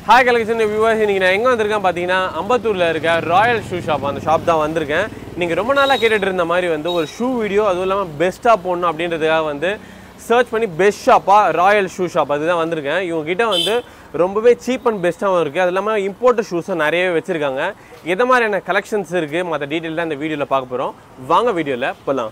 Hi collection viewers இன்னைக்கு நான் எங்கே வந்திருக்கேன் பார்த்தீங்கன்னா அம்பத்தூரில் இருக்க ராயல் ஷூ ஷாப் அந்த ஷாப் தான் வந்திருக்கேன் நீங்கள் ரொம்ப நாளாக கேட்டுட்டு இருந்த மாதிரி வந்து ஒரு ஷூ வீடியோ அதுவும் இல்லாமல் பெஸ்ட்டாக போடணும் அப்படின்றதுக்காக வந்து சர்ச் பண்ணி பெஸ்ட் ஷாப்பாக ராயல் ஷூ ஷாப் அதுதான் வந்திருக்கேன் இவங்க கிட்ட வந்து ரொம்பவே சீப் அண்ட் பெஸ்ட்டாகவும் இருக்குது அது இல்லாமல் இம்போர்ட்டட் ஷூஸும் நிறையவே வச்சுருக்காங்க எந்த மாதிரியான கலெக்ஷன்ஸ் இருக்குது மற்ற டீட்டெயில் தான் இந்த வீடியோவில் பார்க்க போகிறோம் வாங்க வீடியோவில் போகலாம்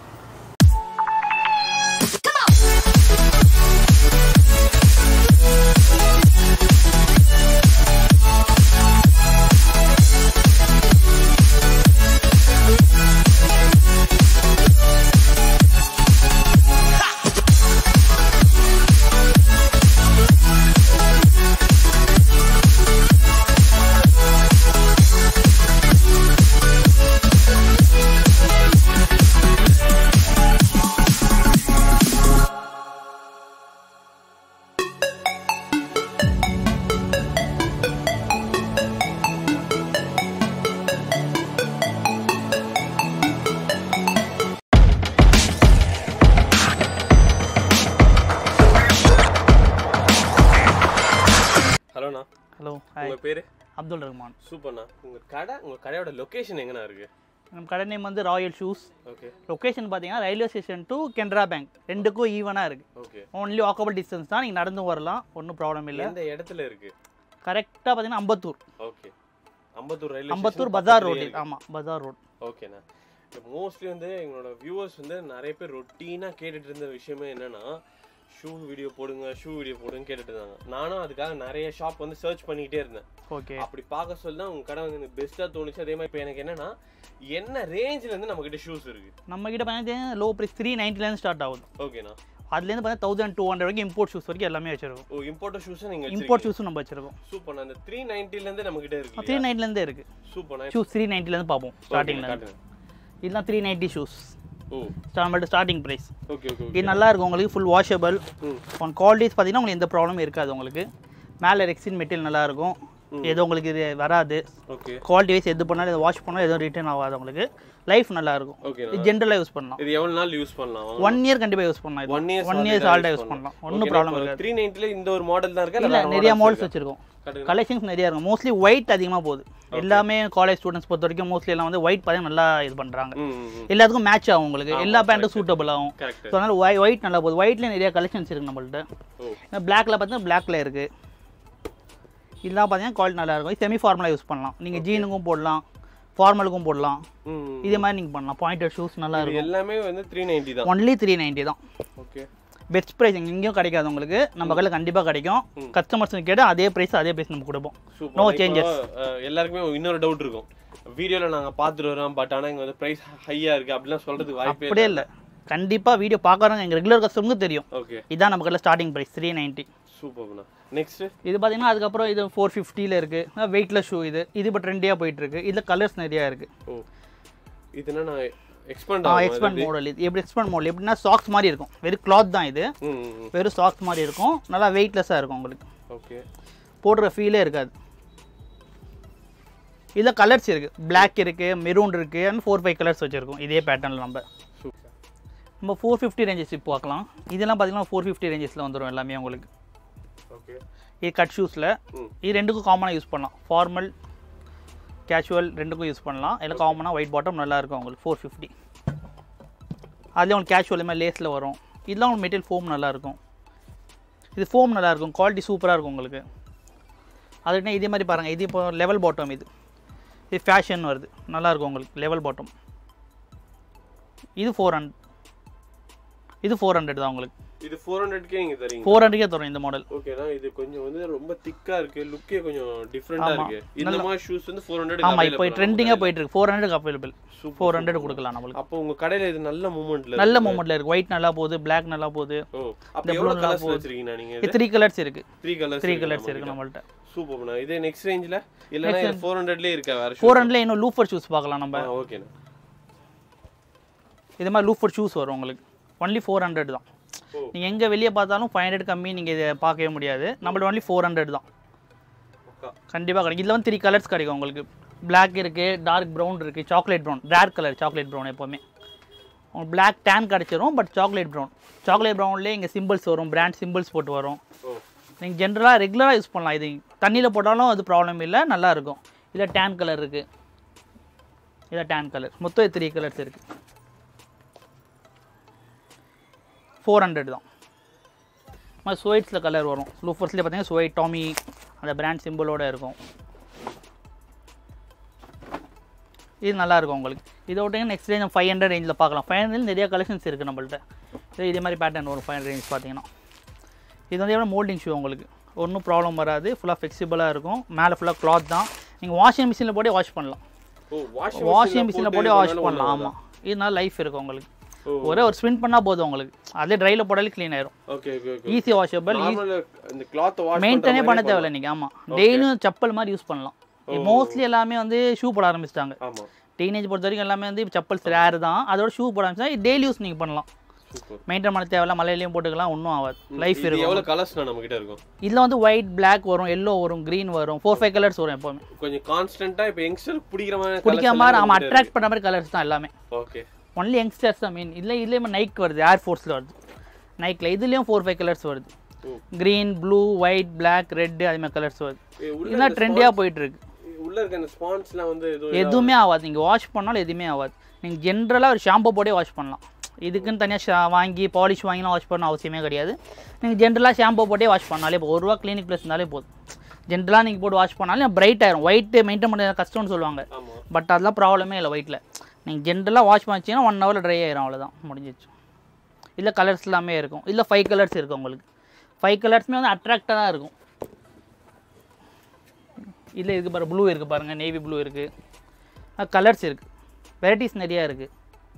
ஹலோண்ணா ஹலோ ஹாய் உங்கள் பேர் அப்துல் ரஹ்மான் சூப்பர்ண்ணா உங்கள் கடை உங்கள் கடையோட லொக்கேஷன் எங்கண்ணா இருக்குது நம்ம கடை நேம் வந்து ராயல் ஷூஸ் ஓகே லொக்கேஷன் பார்த்தீங்கன்னா railway station to Canara bank ரெண்டுக்கும் ஈவனாக இருக்குது ஓகே ஓன்லி வாக்கபிள் டிஸ்டன்ஸ் தான் நீங்கள் நடந்து வரலாம் ஒன்றும் ப்ராப்ளம் இல்லை எந்த இடத்துல இருக்கு கரெக்டாக பார்த்தீங்கன்னா அம்பத்தூர் ஓகே அம்பத்தூர் ரயில்வே அம்பத்தூர் பஜார் ரோடு ஆமாம் பஜார் ரோட் ஓகேண்ணா மோஸ்ட்லி வந்து எங்களோட வியூவர்ஸ் வந்து நிறைய பேர் ரொட்டீனாக கேட்டுட்டு இருந்த விஷயமே என்னன்னா ஷூ வீடியோ போடுங்க ஷூ வீடியோ போடுங்க கேட்டுட்டு இருந்தாங்க நானும் அதுக்காக நிறைய ஷாப் வந்து சர்ச் பண்ணிக்கிட்டே இருந்தேன் ஓகே அப்படி பார்க்க சொல்லி தான் உங்க கடை வந்து எனக்கு பெஸ்ட்டாக தோணுச்சு அதே மாதிரி இப்போ எனக்கு என்னன்னா என்ன ரேஞ்சில் இருந்து நம்ம கிட்ட ஷூஸ் இருக்கு நம்ம கிட்ட பார்த்தீங்கன்னா லோ ப்ரைஸ் த்ரீ நைன்ட்டிலேருந்து ஸ்டார்ட் ஆகுது ஓகேண்ணா அதுலேருந்து பார்த்தீங்கன்னா தௌசண்ட் டூ ஹண்ட்ரட் வரைக்கும் இம்போர்ட் ஷூஸ் வரைக்கும் எல்லாமே வச்சிருக்கோம் ஓ இம்போர்ட் ஷூஸும் நீங்கள் இம்போர்ட் ஷூஸும் நம்ம வச்சிருக்கோம் சூப்பர்ண்ணா அந்த த்ரீ நைன்ட்டிலேருந்து நம்ம கிட்ட இருக்கு த்ரீ நைன்லேருந்தே இருக்குது சூப்பர்ண்ணா ஷூஸ் த்ரீ நைன்ட்டிலேருந்து பார்ப்போம் ஸ்டார்டிங்கில் காட்டுங்க இதெல்லாம் த்ரீ நைன்ட்டி ஷூஸ் ஓ நம்மள்ட்ட ஸ்டார்டிங் ப்ரைஸ் ஓகே ஓகே இது நல்லா இருக்கும் உங்களுக்கு ஃபுல் வாஷபிள் ம் ஒன் குவாலிட்டிஸ் பார்த்தீங்கன்னா உங்களுக்கு எந்த ப்ராப்ளமும் இருக்காது உங்களுக்கு மேலே ரெக்ஸின் மெட்டீரியல் நல்லா இருக்கும் எதுவும் உங்களுக்கு இது வராது ஓகே குவாலிட்டி வைஸ் எது பண்ணாலும் எது வாஷ் பண்ணாலும் எதுவும் ரிட்டர்ன் ஆகாது உங்களுக்கு லைஃப் நல்லா இருக்கும் ஓகே இது ஜென்ரலாக யூஸ் பண்ணலாம் இது எவ்வளவு நாள் யூஸ் பண்ணலாம் ஒன் இயர் கண்டிப்பாக யூஸ் பண்ணலாம் ஒன் இயர்ஸ் ஒன் இயர்ஸ் ஆல்டா யூஸ் பண்ணலாம் ஒன்றும் ப்ராப்ளம் இருக்காது த்ரீ நைன்ட்டில இந்த ஒரு மாடல் தான் இருக்கு இல்லை இல்ல நிறைய மாடல்ஸ் வச்சிருக்கோம் காட்டுங்க. கலெக்ஷன்ஸ் நிறைய இருக்கும் மோஸ்ட்லி ஒயிட் அதிகமாக போகுது எல்லாமே காலேஜ் ஸ்டூடெண்ட்ஸ் பொறுத்த வரைக்கும் மோஸ்ட்லி எல்லாம் வந்து ஒயிட் பார்த்தீங்கன்னா நல்லா இது பண்ணுறாங்க ம் ம் எல்லாத்துக்கும் மேட்ச் ஆகும் உங்களுக்கு எல்லா பேண்ட்டும் சூட்டபிள் ஆகும் கரெக்ட் ஸோ அதனால் ஒய் ஒயிட் நல்லா போகுது ஒயிட்லேயே நிறைய கலெக்ஷன்ஸ் இருக்குது நம்மள்ட்ட ஓ பிளாக்ல பார்த்தீங்கன்னா பிளாக்ல இருக்கு இதெல்லாம் பார்த்தீங்கன்னா குவாலிட்டி நல்லா இருக்கும் செமி ஃபார்மலாக யூஸ் பண்ணலாம் நீங்கள் ஜீனுக்கும் போடலாம் ஃபார்மலுக்கும் போடலாம் ம் இதே மாதிரி நீங்கள் பண்ணலாம் பாயிண்டர் ஷூஸ் நல்லா இது இருக்கும் எல்லாமே வந்து த்ரீ நைன்ட்டி தான் ஒன்லி த்ரீ நைன்ட்டி தான் ஓகே பெஸ்ட் ப்ரைஸ் எங்கேயும் கிடைக்காது உங்களுக்கு நம்ம கடையில் கண்டிப்பாக கிடைக்கும் கஸ்டமர்ஸ் கேட்டால் அதே ப்ரைஸ் அதே ப்ரைஸ் நம்ம கொடுப்போம் சூப்பர் No changes. எல்லாருக்குமே இன்னொரு டவுட் இருக்கும் வீடியோல நாங்க பார்த்துட்டு வரோம் பட் ஆனா இங்க வந்து பிரைஸ் ஹையா இருக்கு அப்படிலாம் சொல்றதுக்கு வாய்ப்பே அப்படியே இல்லை கண்டிப்பாக வீடியோ பார்க்குறவங்க எங்கள் ரெகுலர் கஸ்டமருக்கு தெரியும் ஓகே இதான் நம்ம கடையில் ஸ்டார்டிங் ப்ரைஸ் த்ரீ நைன்ட்டி சூப்பர்ண்ணா நெக்ஸ்ட் இது பார்த்தீங்கன்னா அதுக்கப்புறம் இது ஃபோர் ஃபிஃப்டியில் இருக்குது வெயிட்லெஸ் ஷூ இது இது இப்போ ட்ரெண்டியாக போயிட்டுருக்கு இதில் கலர்ஸ் நிறையா இருக்குது ஓ இது என்ன நான் எக்ஸ்பேண்ட் ஆ ஆகும் எக்ஸ்பேண்ட் மாடல் இது எப்படி எக்ஸ்பேண்ட் மாடல் எப்படின்னா சாக்ஸ் மாதிரி இருக்கும் வெறும் கிளாத் தான் இது ம் ம் வெறும் சாக்ஸ் மாதிரி இருக்கும் நல்லா வெயிட்லெஸ்ஸாக இருக்கும் உங்களுக்கு ஓகே போடுற ஃபீலே இருக்காது இதில் கலர்ஸ் இருக்குது Black இருக்குது மெரூன் இருக்குது அண்ட் ஃபோர் ஃபைவ் கலர்ஸ் வச்சுருக்கோம் இதே பேட்டர்னில் நம்ம சூப்பர் நம்ம ஃபோர் ஃபிஃப்டி ரேஞ்சஸ் இப்போ பார்க்கலாம் இதெல்லாம் பார்த்தீங்கன்னா ஃபோர் ஃபிஃப்டி ரேஞ்சஸில் வந்துடும் எல்லாமே உங்களுக்கு ஓகே இது கட் ஷூஸில் ம் இது ரெண்டுக்கும் காமனாக யூஸ் பண்ணலாம் ஃபார்மல் கேஷுவல் ரெண்டுக்கும் யூஸ் பண்ணலாம் இதில் காமனாக ஒயிட் பாட்டம் நல்லா இருக்கும் உங்களுக்கு ஃபோர் ஃபிஃப்டி அதுலேயே உங்களுக்கு கேஷுவல் மாதிரி லேஸில் வரும் இதெல்லாம் உங்களுக்கு மெட்டீரியல் ஃபோம் நல்லா இருக்கும் இது ஃபோம் நல்லா இருக்கும் குவாலிட்டி சூப்பராக இருக்கும் உங்களுக்கு அதுக்குன்னா இதே மாதிரி பாருங்கள் இது இப்போ லெவல் பாட்டம் இது இது ஃபேஷன் வருது நல்லா இருக்கும் உங்களுக்கு லெவல் பாட்டம் இது ஃபோர் ஹண்ட்ரட் இது ஃபோர் ஹண்ட்ரட் தான் உங்களுக்கு இது ஃபோர் ஹண்ட்ரட்கே நீங்க தரீங்க ஃபோர் ஹண்ட்ரட்கே தரும் இந்த மாடல் ஓகேண்ணா இது கொஞ்சம் வந்து ரொம்ப திக்கா இருக்கு லுக்கே கொஞ்சம் டிஃப்ரெண்டா ஆமா. இருக்கு இந்த மாதிரி ஷூஸ் வந்து ஃபோர் ஹண்ட்ரட் ஆமாம் இப்போ ட்ரெண்டிங்காக போயிட்டு இருக்கு four hundred available four hundred கொடுக்கலாம் நம்மளுக்கு அப்போ உங்க கடையில இது நல்ல மூமெண்ட்ல நல்ல மூமெண்ட்ல இருக்கு ஒயிட் நல்லா போகுது Black நல்லா போகுது ஓ அப்ப இந்த எவ்வளவு blue கலர்ஸ் நல்லா வச்சிருக்கீங்க நீங்க இது த்ரீ கலர்ஸ் இருக்கு த்ரீ கலர்ஸ் த்ரீ கலர்ஸ் இருக்கு நம்மள்ட்ட சூப்பர்ண்ணா இதே நெக்ஸ்ட் ரேஞ்சில இல்லனா இது ஃபோர் ஹண்ட்ரட்லயே இருக்கா வேற ஃபோர் ஹண்ட்ரட்ல இன்னும் லூஃபர் ஷூஸ் பார்க்கலாம் நம்ம ஓகேண்ணா இது மாதிரி லூஃபர் ஷூஸ் வரும் உங்களுக்கு ஒன்லி ஃபோர் ஹண்ட்ரட் தான் ஓ. நீங்கள் எங்கே வெளியே பார்த்தாலும் ஃபைவ் ஹண்ட்ரட் கம்மி நீங்கள் இதை பார்க்கவே முடியாது நம்மள்ட்ட ஒன்லி ஃபோர் ஹண்ட்ரட் தான் பக்கா. கண்டிப்பாக கிடைக்கும் இதில் வந்து த்ரீ கலர்ஸ் கிடைக்கும் உங்களுக்கு Black இருக்குது டார்க் ப்ரௌன் இருக்குது chocolate brown rare colour chocolate brown எப்போவுமே உங்களுக்கு Black டேன் கிடச்சிரும் பட் சாக்லேட் ப்ரௌன் சாக்லேட் ப்ரௌன்லேயே இங்கே சிம்பிள்ஸ் வரும் பிராண்ட் சிம்பிள்ஸ் போட்டு வரும் ஓ நீங்கள் ஜென்ரலாக ரெகுலராக யூஸ் பண்ணலாம் இது தண்ணியில் போட்டாலும் அது ப்ராப்ளம் இல்லை நல்லா இருக்கும் இதில் டேன் கலர் இருக்குது இதில் டேன் கலர் மொத்தம் த்ரீ கலர்ஸ் இருக்குது ஃபோர் ஹண்ட்ரட் தான் மாதிரி ஸ்வைட்ஸில் கலர் வரும் லூஃபர்ஸ்லேயே பார்த்தீங்கன்னா ஸ்வைட் டாமி அந்த பிராண்ட் சிம்பிளோட இருக்கும் இது நல்லா இருக்கும் உங்களுக்கு இதை விட்டீங்கன்னா நெக்ஸ்ட் ரேஞ்ச் ஃபைவ் ஹண்ட்ரட் ரேஞ்சில் பார்க்கலாம் ஃபைவ் ஹண்ட்ரட் நிறைய கலெக்ஷன்ஸ் இருக்குது நம்மள்ட்ட இது இதே மாதிரி பேட்டர்ன் வரும் ஃபைவ் ஹண்ட்ரட் ரேஞ்ச் பார்த்தீங்கன்னா இது வந்து எவ்வளோ மோல்டிங் ஷூ உங்களுக்கு ஒன்றும் ப்ராப்ளம் வராது ஃபுல்லாக ஃப்ளெக்சிபிளாக இருக்கும் மேலே ஃபுல்லாக கிளாத் தான் நீங்கள் வாஷிங் மிஷினில் போட்டே வாஷ் பண்ணலாம் ஓ வாஷிங் வாஷிங் மிஷினில் போட்டு வாஷ் பண்ணலாம் ஆமாம் இதனால லைஃப் இருக்கும் உங்களுக்கு ஒரே ஒரு ஸ்பின் பண்ணால் போதும் உங்களுக்கு அதே ட்ரையில் போட்டாலே க்ளீன் ஆயிரும் okay okay okay easy washable normal இந்த கிளாத் வாஷ் மெயின்டைனே பண்ண தேவையில்ல நீங்கள் ஆமாம் டெய்லியும் செப்பல் மாதிரி யூஸ் பண்ணலாம் மோஸ்ட்லி எல்லாமே வந்து ஷூ போட ஆரம்பிச்சிட்டாங்க ஆமா டீனேஜ் பொறுத்த வரைக்கும் எல்லாமே வந்து செப்பல்ஸ் ரேர் தான் அதோட ஷூ போட ஆரம்பிச்சா டெய்லி யூஸ் நீங்கள் பண்ணலாம் சூப்பர் மெயின்டைன் பண்ண தேவையில்ல மலையிலையும் போட்டுக்கலாம் ஒன்றும் ஆகாது லைஃப் இது இருக்கும் எவ்வளவு கலர்ஸ் நம்ம கிட்ட இருக்கும் இதில் வந்து ஒயிட் பிளாக் வரும் எல்லோ வரும் க்ரீன் வரும் ஃபோர் ஃபைவ் கலர்ஸ் வரும் எப்போவுமே கொஞ்சம் கான்ஸ்டன்ட்டா இப்போ யங்ஸ்டர் பிடிக்கிற மாதிரி பிடிக்கிற மாதிரி ஆமாம் அட்ராக்ட் பண்ணுற மாதிரி கலர்ஸ் தான் எல்லாமே ஓகே ஒன்லி யங்ஸ்டர்ஸ் தான் மீன் இல்லை இதுலேயுமே நைக் வருது ஏர் ஃபோர்ஸில் வருது நைக்கில் இதுலேயும் ஃபோர் ஃபைவ் கலர்ஸ் வருது ஓ. Green blue white black red அது மாதிரி கலர்ஸ் வருது உள்ள இதெல்லாம் ட்ரெண்டியாக போயிட்டு இருக்கு உள்ள இருக்க அந்த ஸ்பான்ஸ்லாம் வந்து எதுவும் எதுவுமே ஆகாது நீங்கள் வாஷ் பண்ணாலும் எதுவுமே ஆகாது நீங்கள் ஜென்ரலாக ஒரு ஷாம்பு போட்டே வாஷ் பண்ணலாம் இதுக்குன்னு தனியாக வாங்கி பாலிஷ் வாங்கிலாம் வாஷ் பண்ண அவசியமே கிடையாது நீங்கள் ஜென்ரலாக ஷாம்பு போட்டே வாஷ் பண்ணாலே இப்போ ஒரு ரூபா கிளினிக் ப்ளஸ் இருந்தாலே போதும் ஜென்ரலாக நீங்கள் போட்டு வாஷ் பண்ணாலும் பிரைட் ஆயிரும் ஒயிட் மெயின்டைன் பண்ண கஷ்டம்னு சொல்லுவாங்க ஆமா பட் அதெல்லாம் ப்ராப்ளமே இல்லை ஒயிட்டில் நீங்கள் ஜென்ரலாக வாஷ் பண்ணிச்சிங்கன்னா ஒன் ஹவரில் ட்ரை ஆயிரும் அவ்வளோதான் முடிஞ்சிச்சு இல்லை கலர்ஸ் எல்லாமே இருக்கும் இல்லை ஃபைவ் கலர்ஸ் இருக்கும் உங்களுக்கு ஃபைவ் கலர்ஸுமே வந்து அட்ராக்டாக தான் இருக்கும் இல்லை இருக்குது பாருங்க ப்ளூ இருக்குது பாருங்கள் நேவி ப்ளூ இருக்குது கலர்ஸ் இருக்குது வெரைட்டிஸ் நிறையா இருக்குது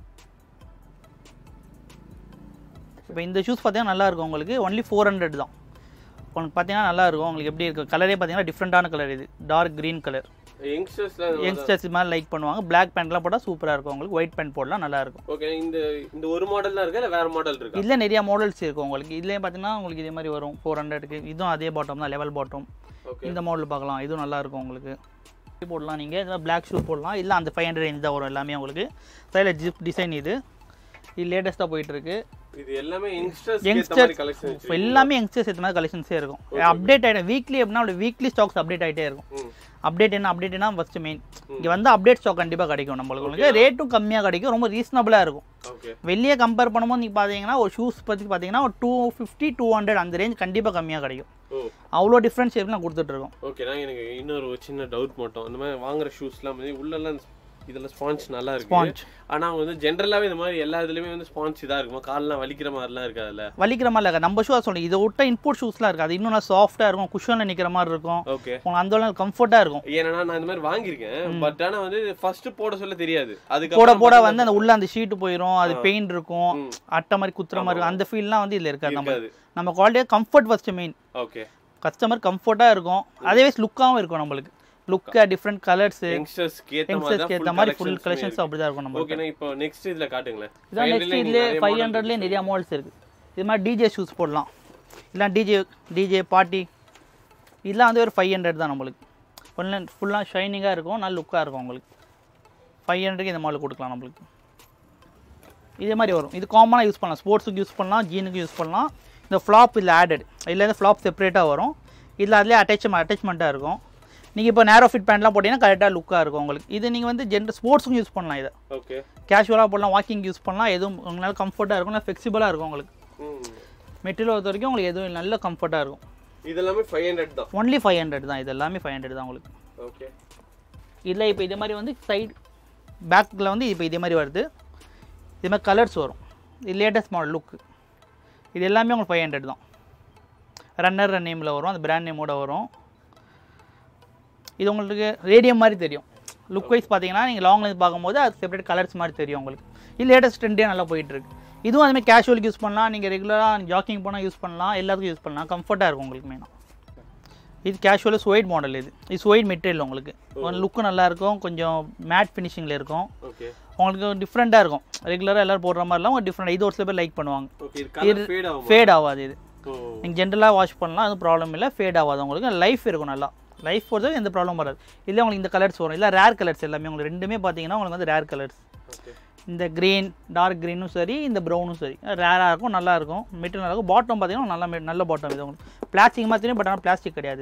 இப்போ இந்த ஷூஸ் பார்த்தீங்கன்னா நல்லா இருக்கும் உங்களுக்கு ஒன்லி ஃபோர் ஹண்ட்ரட் தான் உங்களுக்கு பார்த்தீங்கன்னா நல்லா இருக்கும் உங்களுக்கு எப்படி இருக்குது கலரே பார்த்தீங்கன்னா டிஃப்ரெண்ட்டான கலர் இது டார்க் க்ரீன் கலர் யங்ஸ்டர்ஸ்லாம் யங்ஸ்டர்ஸ் இது மாதிரி லைக் பண்ணுவாங்க பிளாக் பேண்ட்லாம் போட்டால் சூப்பராக இருக்கும் உங்களுக்கு ஒயிட் பேண்ட் போடலாம் நல்லா இருக்கும் ஓகே இந்த இந்த ஒரு மாடல் தான் இருக்கா இல்ல வேற மாடல் இருக்கா இதில் நிறைய மாடல்ஸ் இருக்கும் உங்களுக்கு இதுலேயே பார்த்தீங்கன்னா உங்களுக்கு இதே மாதிரி வரும் ஃபோர் ஹண்ட்ரட்க்கு இதுவும் அதே பாட்டம் தான் லெவல் பாட்டம் ஓகே இந்த மாடல் பார்க்கலாம் இதுவும் நல்லா இருக்கும் உங்களுக்கு இது போடலாம் நீங்கள் இதில் பிளாக் ஷூ போடலாம் இல்லை அந்த ஃபைவ் ஹண்ட்ரட் ரேஞ்ச் தான் வரும் எல்லாமே உங்களுக்கு சைடில் ஜிப் டிசைன் இது இது லேட்டஸ்ட்டாக போயிட்டுருக்கு இது எல்லாமே யங்ஸ்டர்ஸ் ஏத்த யங்ஸ்டர்ஸ் மாதிரி கலெக்ஷன் இப்போ எல்லாமே யங்ஸ்டர்ஸ் ஏற்ற மாதிரி கலெக்ஷன்ஸே இருக்கும் அப்டேட் ஆகிடும் வீக்லி எப்படின்னா வீக்லி ஸ்டாக்ஸ் அப்டேட் ஆகிட்டே இருக்கும் ம் அப்டேட் என்ன அப்டேட் என்ன ஃபஸ்ட்டு மெயின் இங்கே வந்து அப்டேட் ஸ்டாக் கண்டிப்பாக கிடைக்கும் நம்மளுக்கு உங்களுக்கு ரேட்டும் கம்மியாக கிடைக்கும் ரொம்ப ரீசனபிளாக இருக்கும் ஓகே வெளியே கம்பேர் பண்ணும்போது நீங்கள் பார்த்தீங்கன்னா ஒரு ஷூஸ் பற்றி பார்த்தீங்கன்னா ஒரு டூ ஃபிஃப்டி டூ ஹண்ட்ரட் அந்த ரேஞ்ச் கண்டிப்பாக கம்மியாக கிடைக்கும் ஓ அவ்வளோ டிஃப்ரென்ஸ் நான் கொடுத்துட்ருக்கோம் ஓகே நான் எனக்கு இன்னொரு ஒரு சின்ன டவுட் மட்டும் அந்த மாதிரி வாங்குற ஷூஸ்லாம் வந்து உள்ளெல்லாம் இதெல்லாம் ஸ்பான்ச் நல்லா இருக்கு Sponge. ஆனா வந்து ஜென்ரலாவே இந்த மாதிரி எல்லா இதுலயுமே வந்து ஸ்பான்ச் இதா இருக்குமா கால்லாம் வலிக்கிற மாதிரிலாம் இருக்காதுல்ல வலிக்கிற மாதிரி இல்லை நம்ம ஷூ சொல்லுங்கள் இதை விட்ட இன்புட் ஷூஸ்லாம் இருக்குது அது இன்னும் நல்லா சாஃப்ட்டாக இருக்கும் குஷனில் நிற்கிற மாதிரி இருக்கும் ஓகே உங்களுக்கு அந்த அளவுக்கு கம்ஃபர்ட்டாக இருக்கும் ஏன்னா நான் இந்த மாதிரி வாங்கியிருக்கேன் பட் ஆனா வந்து ஃபர்ஸ்ட் போட சொல்ல தெரியாது போட அதுக்கப்புறம் போட வந்து அந்த உள்ள அந்த ஷீட்டு போயிடும் அது பெயின் இருக்கும் ம். அட்டை மாதிரி குத்துற மாதிரி இருக்கும். அந்த ஃபீல்லாம் வந்து இதில் இருக்காது நம்ம இருக்காது நம்ம குவாலிட்டியாக comfort first main okay customer கம்ஃபர்ட்டாக இருக்கும் அதே லுக்காகவும் இருக்கும் நம்மளுக்கு லுக்காக டிஃப்ரெண்ட் கலர்ஸ் யங்ஸ்டர்ஸ்க்கு ஏத்த மாதிரி யங்ஸ்டர்ஸ்க்கு ஏற்ற மாதிரி ஃபுல் கலெக்ஷன்ஸ் தான் அப்படி தான் இருக்கும் நம்ம ஓகே நான் இப்போ நெக்ஸ்ட் இதுல காட்டுங்களேன் இதான் நெக்ஸ்ட் இதுலேயே ஃபைவ் ஹண்ட்ரட்லேயே நிறைய மாடல்ஸ் இருக்குது இது மாதிரி டிஜே ஷூஸ் போடலாம் இல்லை டிஜே டிஜே பார்ட்டி இதெல்லாம் வந்து ஒரு ஃபைவ் ஹண்ட்ரட் தான் நம்மளுக்கு ஃபுல்லாக ஃபுல்லாக ஷைனிங்காக இருக்கும் நல்ல லுக்காக இருக்கும் உங்களுக்கு ஃபைவ் ஹண்ட்ரட்க்கு இந்த மாடல் கொடுக்கலாம் நம்மளுக்கு இதே மாதிரி வரும் இது காமனாக யூஸ் பண்ணலாம் ஸ்போர்ட்ஸுக்கு யூஸ் பண்ணலாம் ஜீனுக்கு யூஸ் பண்ணலாம் இந்த ஃப்ளாப் இதில் ஆடட் இதில் இருந்து ஃப்ளாப் செப்பரேட்டாக வரும் இதில் அதிலே அட்டாச் அட்டாச்மெண்ட்டாக இருக்கும் நீங்கள் இப்போ நேரோ ஃபிட் பேண்ட்லாம் போட்டிங்கன்னா கரெக்டாக லுக்காக இருக்கும் உங்களுக்கு இது நீங்கள் வந்து ஜென்ரல் ஸ்போர்ட்ஸுக்கும் யூஸ் பண்ணலாம் இதை ஓகே கேஷுவலாக போடலாம் வாக்கிங் யூஸ் பண்ணலாம் எதுவும் உங்களால் கம்ஃபர்ட்டாக இருக்கும் நல்லா ஃப்ளெக்சிபிளாக இருக்கும் உங்களுக்கு மெட்டீரியல் பொறுத்த வரைக்கும் உங்களுக்கு எதுவும் நல்ல கம்ஃபர்ட்டாக இருக்கும் இதெல்லாமே ஃபைவ் ஹண்ட்ரட் தான் ஒன்லி ஃபைவ் ஹண்ட்ரட் தான் இது எல்லாமே ஃபைவ் ஹண்ட்ரட் தான் உங்களுக்கு ஓகே இதில் இப்போ இதே மாதிரி வந்து சைடு பேக்கில் வந்து இப்போ இதே மாதிரி வருது இது மாதிரி கலர்ஸ் வரும் இது லேட்டஸ்ட் மாடல் லுக்கு இது எல்லாமே உங்களுக்கு ஃபைவ் ஹண்ட்ரட் தான் ரன்னர் நேமில் வரும் அந்த பிராண்ட் நேமோட வரும் இது உங்களுக்கு ரேடியம் மாதிரி தெரியும் லுக் வைஸ் பார்த்தீங்கன்னா நீங்கள் லாங்லேருந்து பார்க்கும்போது அது செப்பரேட் கலர்ஸ் மாதிரி தெரியும் உங்களுக்கு இது லேட்டஸ்ட் ட்ரெண்டே நல்லா போயிட்டுருக்கு இதுவும் அதுமாதிரி கேஷுவலுக்கு யூஸ் பண்ணலாம் நீங்கள் ரெகுலராக ஜாக்கிங் போனால் யூஸ் பண்ணலாம் எல்லாத்துக்கும் யூஸ் பண்ணலாம் கம்ஃபர்ட்டாக இருக்கும் உங்களுக்கு மெயினாக இது கேஷுவலாக ஸ்வைட் மாடல் இது இது ஸ்வைட் மெட்டீரியல் உங்களுக்கு லுக்கும் நல்லாயிருக்கும் கொஞ்சம் மேட் ஃபினிஷிங்கில் இருக்கும் ஓகே உங்களுக்கு டிஃப்ரெண்ட்டாக இருக்கும் ரெகுலராக எல்லோரும் போடுற மாதிரிலாம் ஒரு டிஃப்ரெண்ட் இது ஒரு சில பேர் லைக் பண்ணுவாங்க ஓகே இது கலர் ஃபேட் ஆகும் ஃபேட் ஆகாது இது ஓ நீங்கள் ஜென்ரலாக வாஷ் பண்ணலாம் அது ப்ராப்ளம் இல்லை ஃபேட் ஆகாது உங்களுக்கு லைஃப் இருக்கும் நல்லா லைஃப் பொறுத்தவரை எந்த ப்ராப்ளம் வராது இல்லை உங்களுக்கு இந்த கலர்ஸ் வரும் இல்லை ரேர் கலர்ஸ் எல்லாமே உங்களுக்கு ரெண்டுமே பார்த்தீங்கன்னா உங்களுக்கு வந்து ரேர் கலர்ஸ் ஓகே இந்த க்ரீன் டார்க் க்ரீனும் சரி இந்த ப்ரௌனும் சரி ரேராக இருக்கும் நல்லா இருக்கும் மெட்டீரியல் நல்லா இருக்கும் பாட்டம் பார்த்தீங்கன்னா நல்ல me- நல்ல பாட்டம் இது உங்களுக்கு பிளாஸ்டிக் மாதிரி தெரியும் பட் ஆனால் பிளாஸ்டிக் கிடையாது இது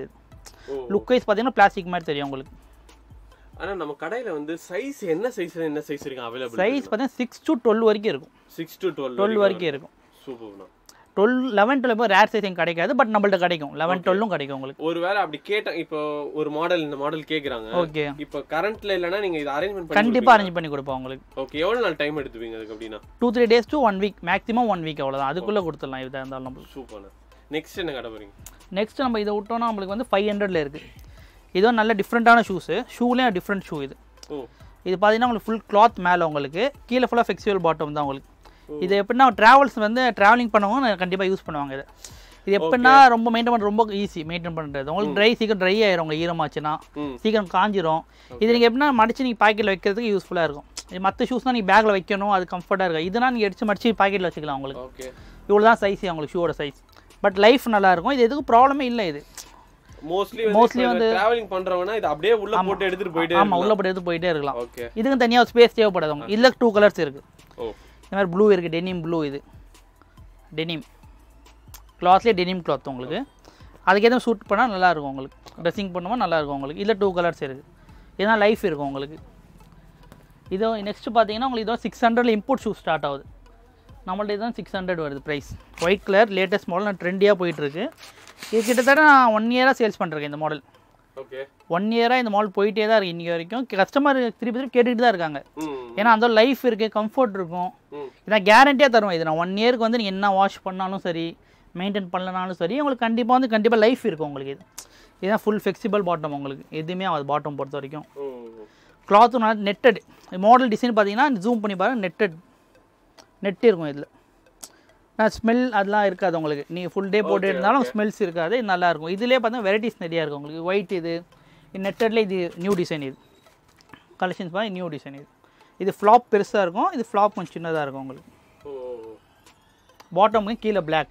ஓ லுக் வைஸ் பார்த்தீங்கன்னா பிளாஸ்டிக் மாதிரி தெரியும் உங்களுக்கு ஆனா நம்ம கடையில வந்து சைஸ் என்ன சைஸ்ல என்ன சைஸ் இருக்கு அவைலபிள் சைஸ் பார்த்தீங்கன்னா சிக்ஸ் டு டுவெல் வரைக்கும் இருக்கும் சிக்ஸ் டு டுவெல் டுவெல் வரைக்கும் இருக்கும் சூப்பர்ண்ணா டுவெல் லெவன் டுவெல் போய் ரேர் சைஸ் எங்க கிடைக்காது பட் நம்மள்ட்ட கிடைக்கும் லெவன் டுவெல்லும் கிடைக்கும் உங்களுக்கு ஒருவேளை அப்படி கேட்டேன் இப்போ ஒரு மாடல் இந்த மாடல் கேக்குறாங்க ஓகே இப்போ கரண்ட்ல இல்லைன்னா நீங்க இது அரேஞ்ச்மெண்ட் பண்ணி கண்டிப்பாக அரேஞ்ச் பண்ணி கொடுப்போம் உங்களுக்கு ஓகே எவ்வளவு நாள் டைம் எடுத்துப்பீங்க அதுக்கு அப்படின்னா two three days to one week maximum one week அவ்வளோதான் அதுக்குள்ளே கொடுத்துடலாம் இதாக இருந்தாலும் நம்மளுக்கு சூப்பர்ண்ணா நெக்ஸ்ட் என்ன கடை போறீங்க நெக்ஸ்ட் நம்ம இதை விட்டோம்னா நம்மளுக்கு வந்து ஃபைவ் ஹண்ட்ரட்ல இருக்குது இதுவும் நல்ல டிஃப்ரெண்ட்டான ஷூஸு ஷூலேயும் டிஃப்ரெண்ட் ஷூ இது ஓ இது பார்த்தீங்கன்னா உங்களுக்கு ஃபுல் கிளாத் மேலே உங்களுக்கு கீழே ஃபுல்லாக ஃபிளெக்சிபிள் பாட்டம் தான் உங்களுக்கு இது எப்படின்னா ட்ராவல்ஸ் வந்து ட்ராவலிங் பண்ணவங்க கண்டிப்பாக யூஸ் பண்ணுவாங்க இதை இது எப்படின்னா ரொம்ப மெயின்டைன் பண்ண ரொம்ப ஈஸி மெயின்டைன் பண்ணுறது உங்களுக்கு ட்ரை சீக்கிரம் ட்ரை ஆயிரும் உங்க ஈரமாச்சுன்னா ம் சீக்கிரம் காஞ்சிரும் இது நீங்கள் எப்படின்னா மடிச்சு நீங்கள் பாக்கெட்டில் வைக்கிறதுக்கு யூஸ்ஃபுல்லாக இருக்கும் இது மற்ற ஷூஸ்னால் நீங்கள் பேக்கில் வைக்கணும் அது கம்ஃபர்ட்டாக இருக்கும் இதனால் நீங்கள் எடுத்து மடிச்சு பாக்கெட்டில் வச்சுக்கலாம் உங்களுக்கு ஓகே இவ்வளோ தான் சைஸ் உங்களுக்கு ஷூவோட சைஸ் பட் லைஃப் நல்லா இருக்கும் இது எதுக்கும் ப்ராப்ளமே இல்லை இது மோஸ்ட்லி Mostly வந்து வந்து- டிராவலிங் பண்றவனா இது அப்படியே உள்ள போட்டு எடுத்துட்டு போயிட்டே ஆமாம் உள்ள போட்டு எடுத்து போயிட்டே இருக்கலாம் ஓகே இதுக்கு தனியாக ஸ்பேஸ் தேவைப்படாது உங்களுக்கு இதில் டூ கலர்ஸ் இருக்குது ஓ இந்த மாதிரி ப்ளூ இருக்குது டெனிம் ப்ளூ இது டெனிம் கிளாத்லேயே டெனிம் கிளாத் உங்களுக்கு அதுக்கு எதுவும் சூட் பண்ணால் நல்லாயிருக்கும் உங்களுக்கு ட்ரெஸ்ஸிங் பண்ணும்போது நல்லாயிருக்கும் உங்களுக்கு இதில் டூ கலர்ஸ் இருக்குது இதெல்லாம் லைஃப் இருக்கும் உங்களுக்கு இதோ நெக்ஸ்ட் பார்த்தீங்கன்னா உங்களுக்கு இதோ சிக்ஸ் ஹண்ட்ரட்ல இம்போர்ட் ஷூ ஸ்டார்ட் ஆகுது நம்மள்ட்ட இதுதான் சிக்ஸ் ஹண்ட்ரட் வருது price white colour latest model நான் ட்ரெண்டியாக போயிட்டுருக்கு இது கிட்டத்தட்ட நான் ஒன் இயராக சேல்ஸ் பண்ணுறேன் இந்த மாடல் ஓகே ஒன் இயராக இந்த மாடல் போயிட்டே தான் இருக்குது இன்றைக்கி வரைக்கும் கஸ்டமர் திருப்பி திருப்பி கேட்டுட்டு தான் இருக்காங்க ம் ஏன்னா அந்த லைஃப் இருக்குது கம்ஃபர்ட் இருக்கும் ம் இதான் கேரண்டியாக தருவேன் இது நான் ஒன் இயருக்கு வந்து நீங்கள் என்ன வாஷ் பண்ணாலும் சரி மெயின்டைன் பண்ணலனாலும் சரி உங்களுக்கு கண்டிப்பாக வந்து கண்டிப்பாக லைஃப் இருக்கும் உங்களுக்கு இது இதுதான் ஃபுல் ஃப்ளெக்சிபிள் பாட்டம் உங்களுக்கு எதுவுமே ஆகாது பாட்டம் பொறுத்த வரைக்கும் ஓ கிளாத்தும் நல்லா நெட்டட் மாடல் டிசைன் பார்த்தீங்கன்னா ஜூம் பண்ணி பாருங்க நெட்டட் நெட் இருக்கும் இதில் நான் ஸ்மெல் அதெல்லாம் இருக்காது உங்களுக்கு நீங்கள் ஃபுல் டே போட்டு இருந்தாலும் ஸ்மெல்ஸ் இருக்காது இது நல்லா இருக்கும் இதுலேயே பார்த்தீங்கன்னா வெரைட்டிஸ் நிறையா இருக்கும் உங்களுக்கு ஒயிட் இது நெட்டட்ல இது நியூ டிசைன் இது கலெக்ஷன்ஸ் பார்த்து நியூ டிசைன் இது இது ஃப்ளாப் பெருசாக இருக்கும் இது ஃப்ளாப் கொஞ்சம் சின்னதாக இருக்கும் உங்களுக்கு ஓ பாட்டமுக்கு கீழே பிளாக்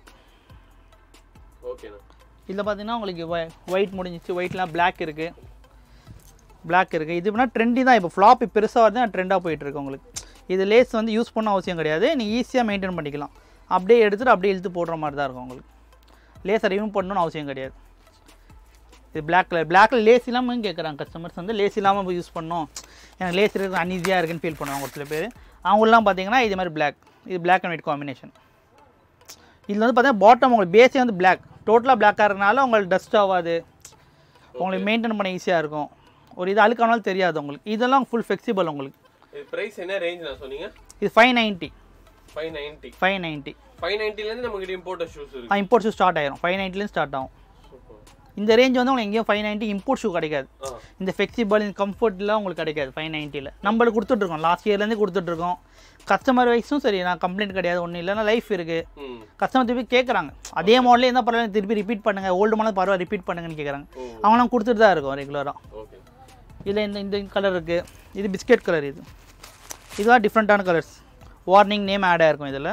ஓகேண்ணா இதில் பார்த்தீங்கன்னா உங்களுக்கு ஒயிட் முடிஞ்சிச்சு ஒயிட்லாம் Black இருக்குது Black இருக்குது இது வேணால் ட்ரெண்டி தான் இப்போ ஃப்ளாப் பெருசாக வருது ட்ரெண்டாக போயிட்டுருக்கு உங்களுக்கு இது லேஸ் வந்து யூஸ் பண்ண அவசியம் கிடையாது நீங்கள் ஈஸியாக மெயின்டைன் பண்ணிக்கலாம் அப்படியே எடுத்துகிட்டு அப்படியே இழுத்து போடுற மாதிரி தான் இருக்கும் உங்களுக்கு லேஸை ரிமூவ் பண்ணணும்னு அவசியம் கிடையாது இது Black கலர் பிளாக்ல லேஸ் இல்லாமல் கேட்குறாங்க கஸ்டமர்ஸ் வந்து லேஸ் இல்லாமல் யூஸ் பண்ணோம் எனக்கு லேஸ் இருக்கிறது அன்ஈஸியாக இருக்குன்னு ஃபீல் பண்ணுவாங்க ஒரு சில பேர் அவங்களாம் பார்த்தீங்கன்னா இது மாதிரி Black இது Black அண்ட் ஒயிட் காம்பினேஷன் இதில் வந்து பார்த்தீங்கன்னா பாட்டம் உங்களுக்கு பேஸே வந்து Black டோட்டலாக பிளாக்காக இருக்கனால உங்களுக்கு டஸ்ட் ஆகாது உங்களுக்கு மெயின்டைன் பண்ண ஈஸியாக இருக்கும் ஒரு இது அழுக்கானாலும் தெரியாது உங்களுக்கு இதெல்லாம் ஃபுல் ஃப்ளெக்சிபிள் உங்களுக்கு இது பிரைஸ் என்ன ரேஞ்ச் நான் சொன்னீங்க இது five ninety five ninety five ninety five நைன்ட்டிலேருந்து நமக்கு இம்போர்ட் ஷூஸ் இருக்கு இம்போர்ட் ஷூ ஸ்டார்ட் ஆயிரும் ஃபைவ் நைன்ட்டிலேருந்து ஸ்டார்ட் ஆகும் சூப்பர் இந்த ரேஞ்ச் வந்து உங்களுக்கு எங்கேயும் ஃபைவ் நைன்ட்டி இம்போர்ட் ஷூ கிடைக்காது ஆ இந்த ஃப்ளெக்சிபிள் இந்த கம்ஃபர்ட்லாம் உங்களுக்கு கிடைக்காது ஃபைவ் நைன்ட்டியில் நம்மளுக்கு கொடுத்துட்ருக்கோம் லாஸ்ட் இயர்லேருந்து கொடுத்துட்ருக்கோம் கஸ்டமர் வைஸும் சரி நான் கம்ப்ளைண்ட் கிடையாது ஒன்றும் இல்லைனா லைஃப் இருக்குது ம் கஸ்டமர் திருப்பி கேட்குறாங்க அதே மாடலே இருந்தால் பரவாயில்ல திருப்பி ரிப்பீட் பண்ணுங்க ஓல்டு மாடல் பரவாயில்ல ரிப்பீட் பண்ணுங்கன்னு கேட்குறாங்க ஓ அவங்களாம் கொடுத்துட்டு தான் இருக்கும் ரெகுலராக ஓகே இதில் இந்த இந்த கலர் இருக்குது இது பிஸ்கெட் கலர் இது இதுதான் டிஃப்ரெண்ட்டான கலர்ஸ் வார்னிங் நேம் ஆட் ஆயிருக்கும் இதில்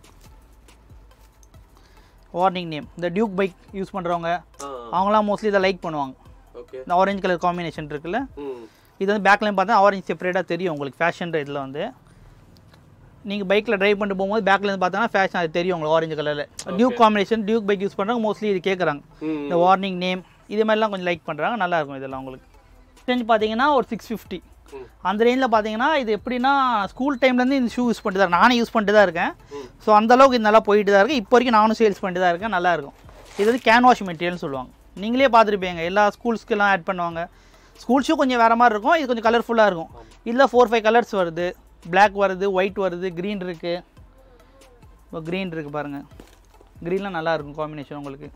வார்னிங் நேம் இந்த டியூக் பைக் யூஸ் பண்ணுறவங்க ஆ அவங்களாம் மோஸ்ட்லி இதை லைக் பண்ணுவாங்க ஓகே இந்த ஆரஞ்சு கலர் காம்பினேஷன் இருக்குல்ல ம் இது வந்து பேக்லையும் பார்த்தா ஆரஞ்சு செப்பரேட்டாக தெரியும் உங்களுக்கு ஃபேஷன் இதில் வந்து நீங்கள் பைக்கில் ட்ரைவ் பண்ணிட்டு போகும்போது பேக்கில் இருந்து பார்த்தோன்னா ஃபேஷன் அது தெரியும் உங்களுக்கு ஆரஞ்சு கலரில் Duke combination Duke bike use பண்ணுறவங்க மோஸ்ட்லி இது கேட்குறாங்க ம் இந்த வார்னிங் நேம் இது மாதிரிலாம் கொஞ்சம் லைக் பண்ணுறாங்க நல்லாயிருக்கும் இதெல்லாம் உங்களுக்கு ரேஞ்ச் பார்த்தீங்கன்னா ஒரு சிக்ஸ் ஃபிஃப்டி ம். அந்த ரேஞ்சில் பார்த்தீங்கன்னா இது எப்படின்னா ஸ்கூல் டைம்லேருந்து இந்த ஷூ யூஸ் பண்ணிட்டு தான் நானே யூஸ் பண்ணிட்டு தான் இருக்கேன் ம். ஸோ அளவுக்கு இது நல்லா போயிட்டு தான் இருக்குது இப்போ வரைக்கும் நானும் சேல்ஸ் பண்ணிட்டு தான் இருக்கேன் நல்லா இருக்கும் இது வந்து கேன் வாஷ் மெட்டீரியல்னு சொல்லுவாங்க நீங்களே பார்த்துருப்பீங்க எல்லா ஸ்கூல்ஸ்க்கெல்லாம் ஆட் பண்ணுவாங்க ஸ்கூல் ஷூ கொஞ்சம் வேறு மாதிரி இருக்கும் இது கொஞ்சம் கலர்ஃபுல்லாக இருக்கும் இதில் ஃபோர் ஃபைவ் கலர்ஸ் வருது Black வருது ஒயிட் வருது க்ரீன் இருக்குது இப்போ க்ரீன் இருக்குது பாருங்கள் க்ரீன்லாம் நல்லா இருக்கும் காம்பினேஷன் உங்களுக்கு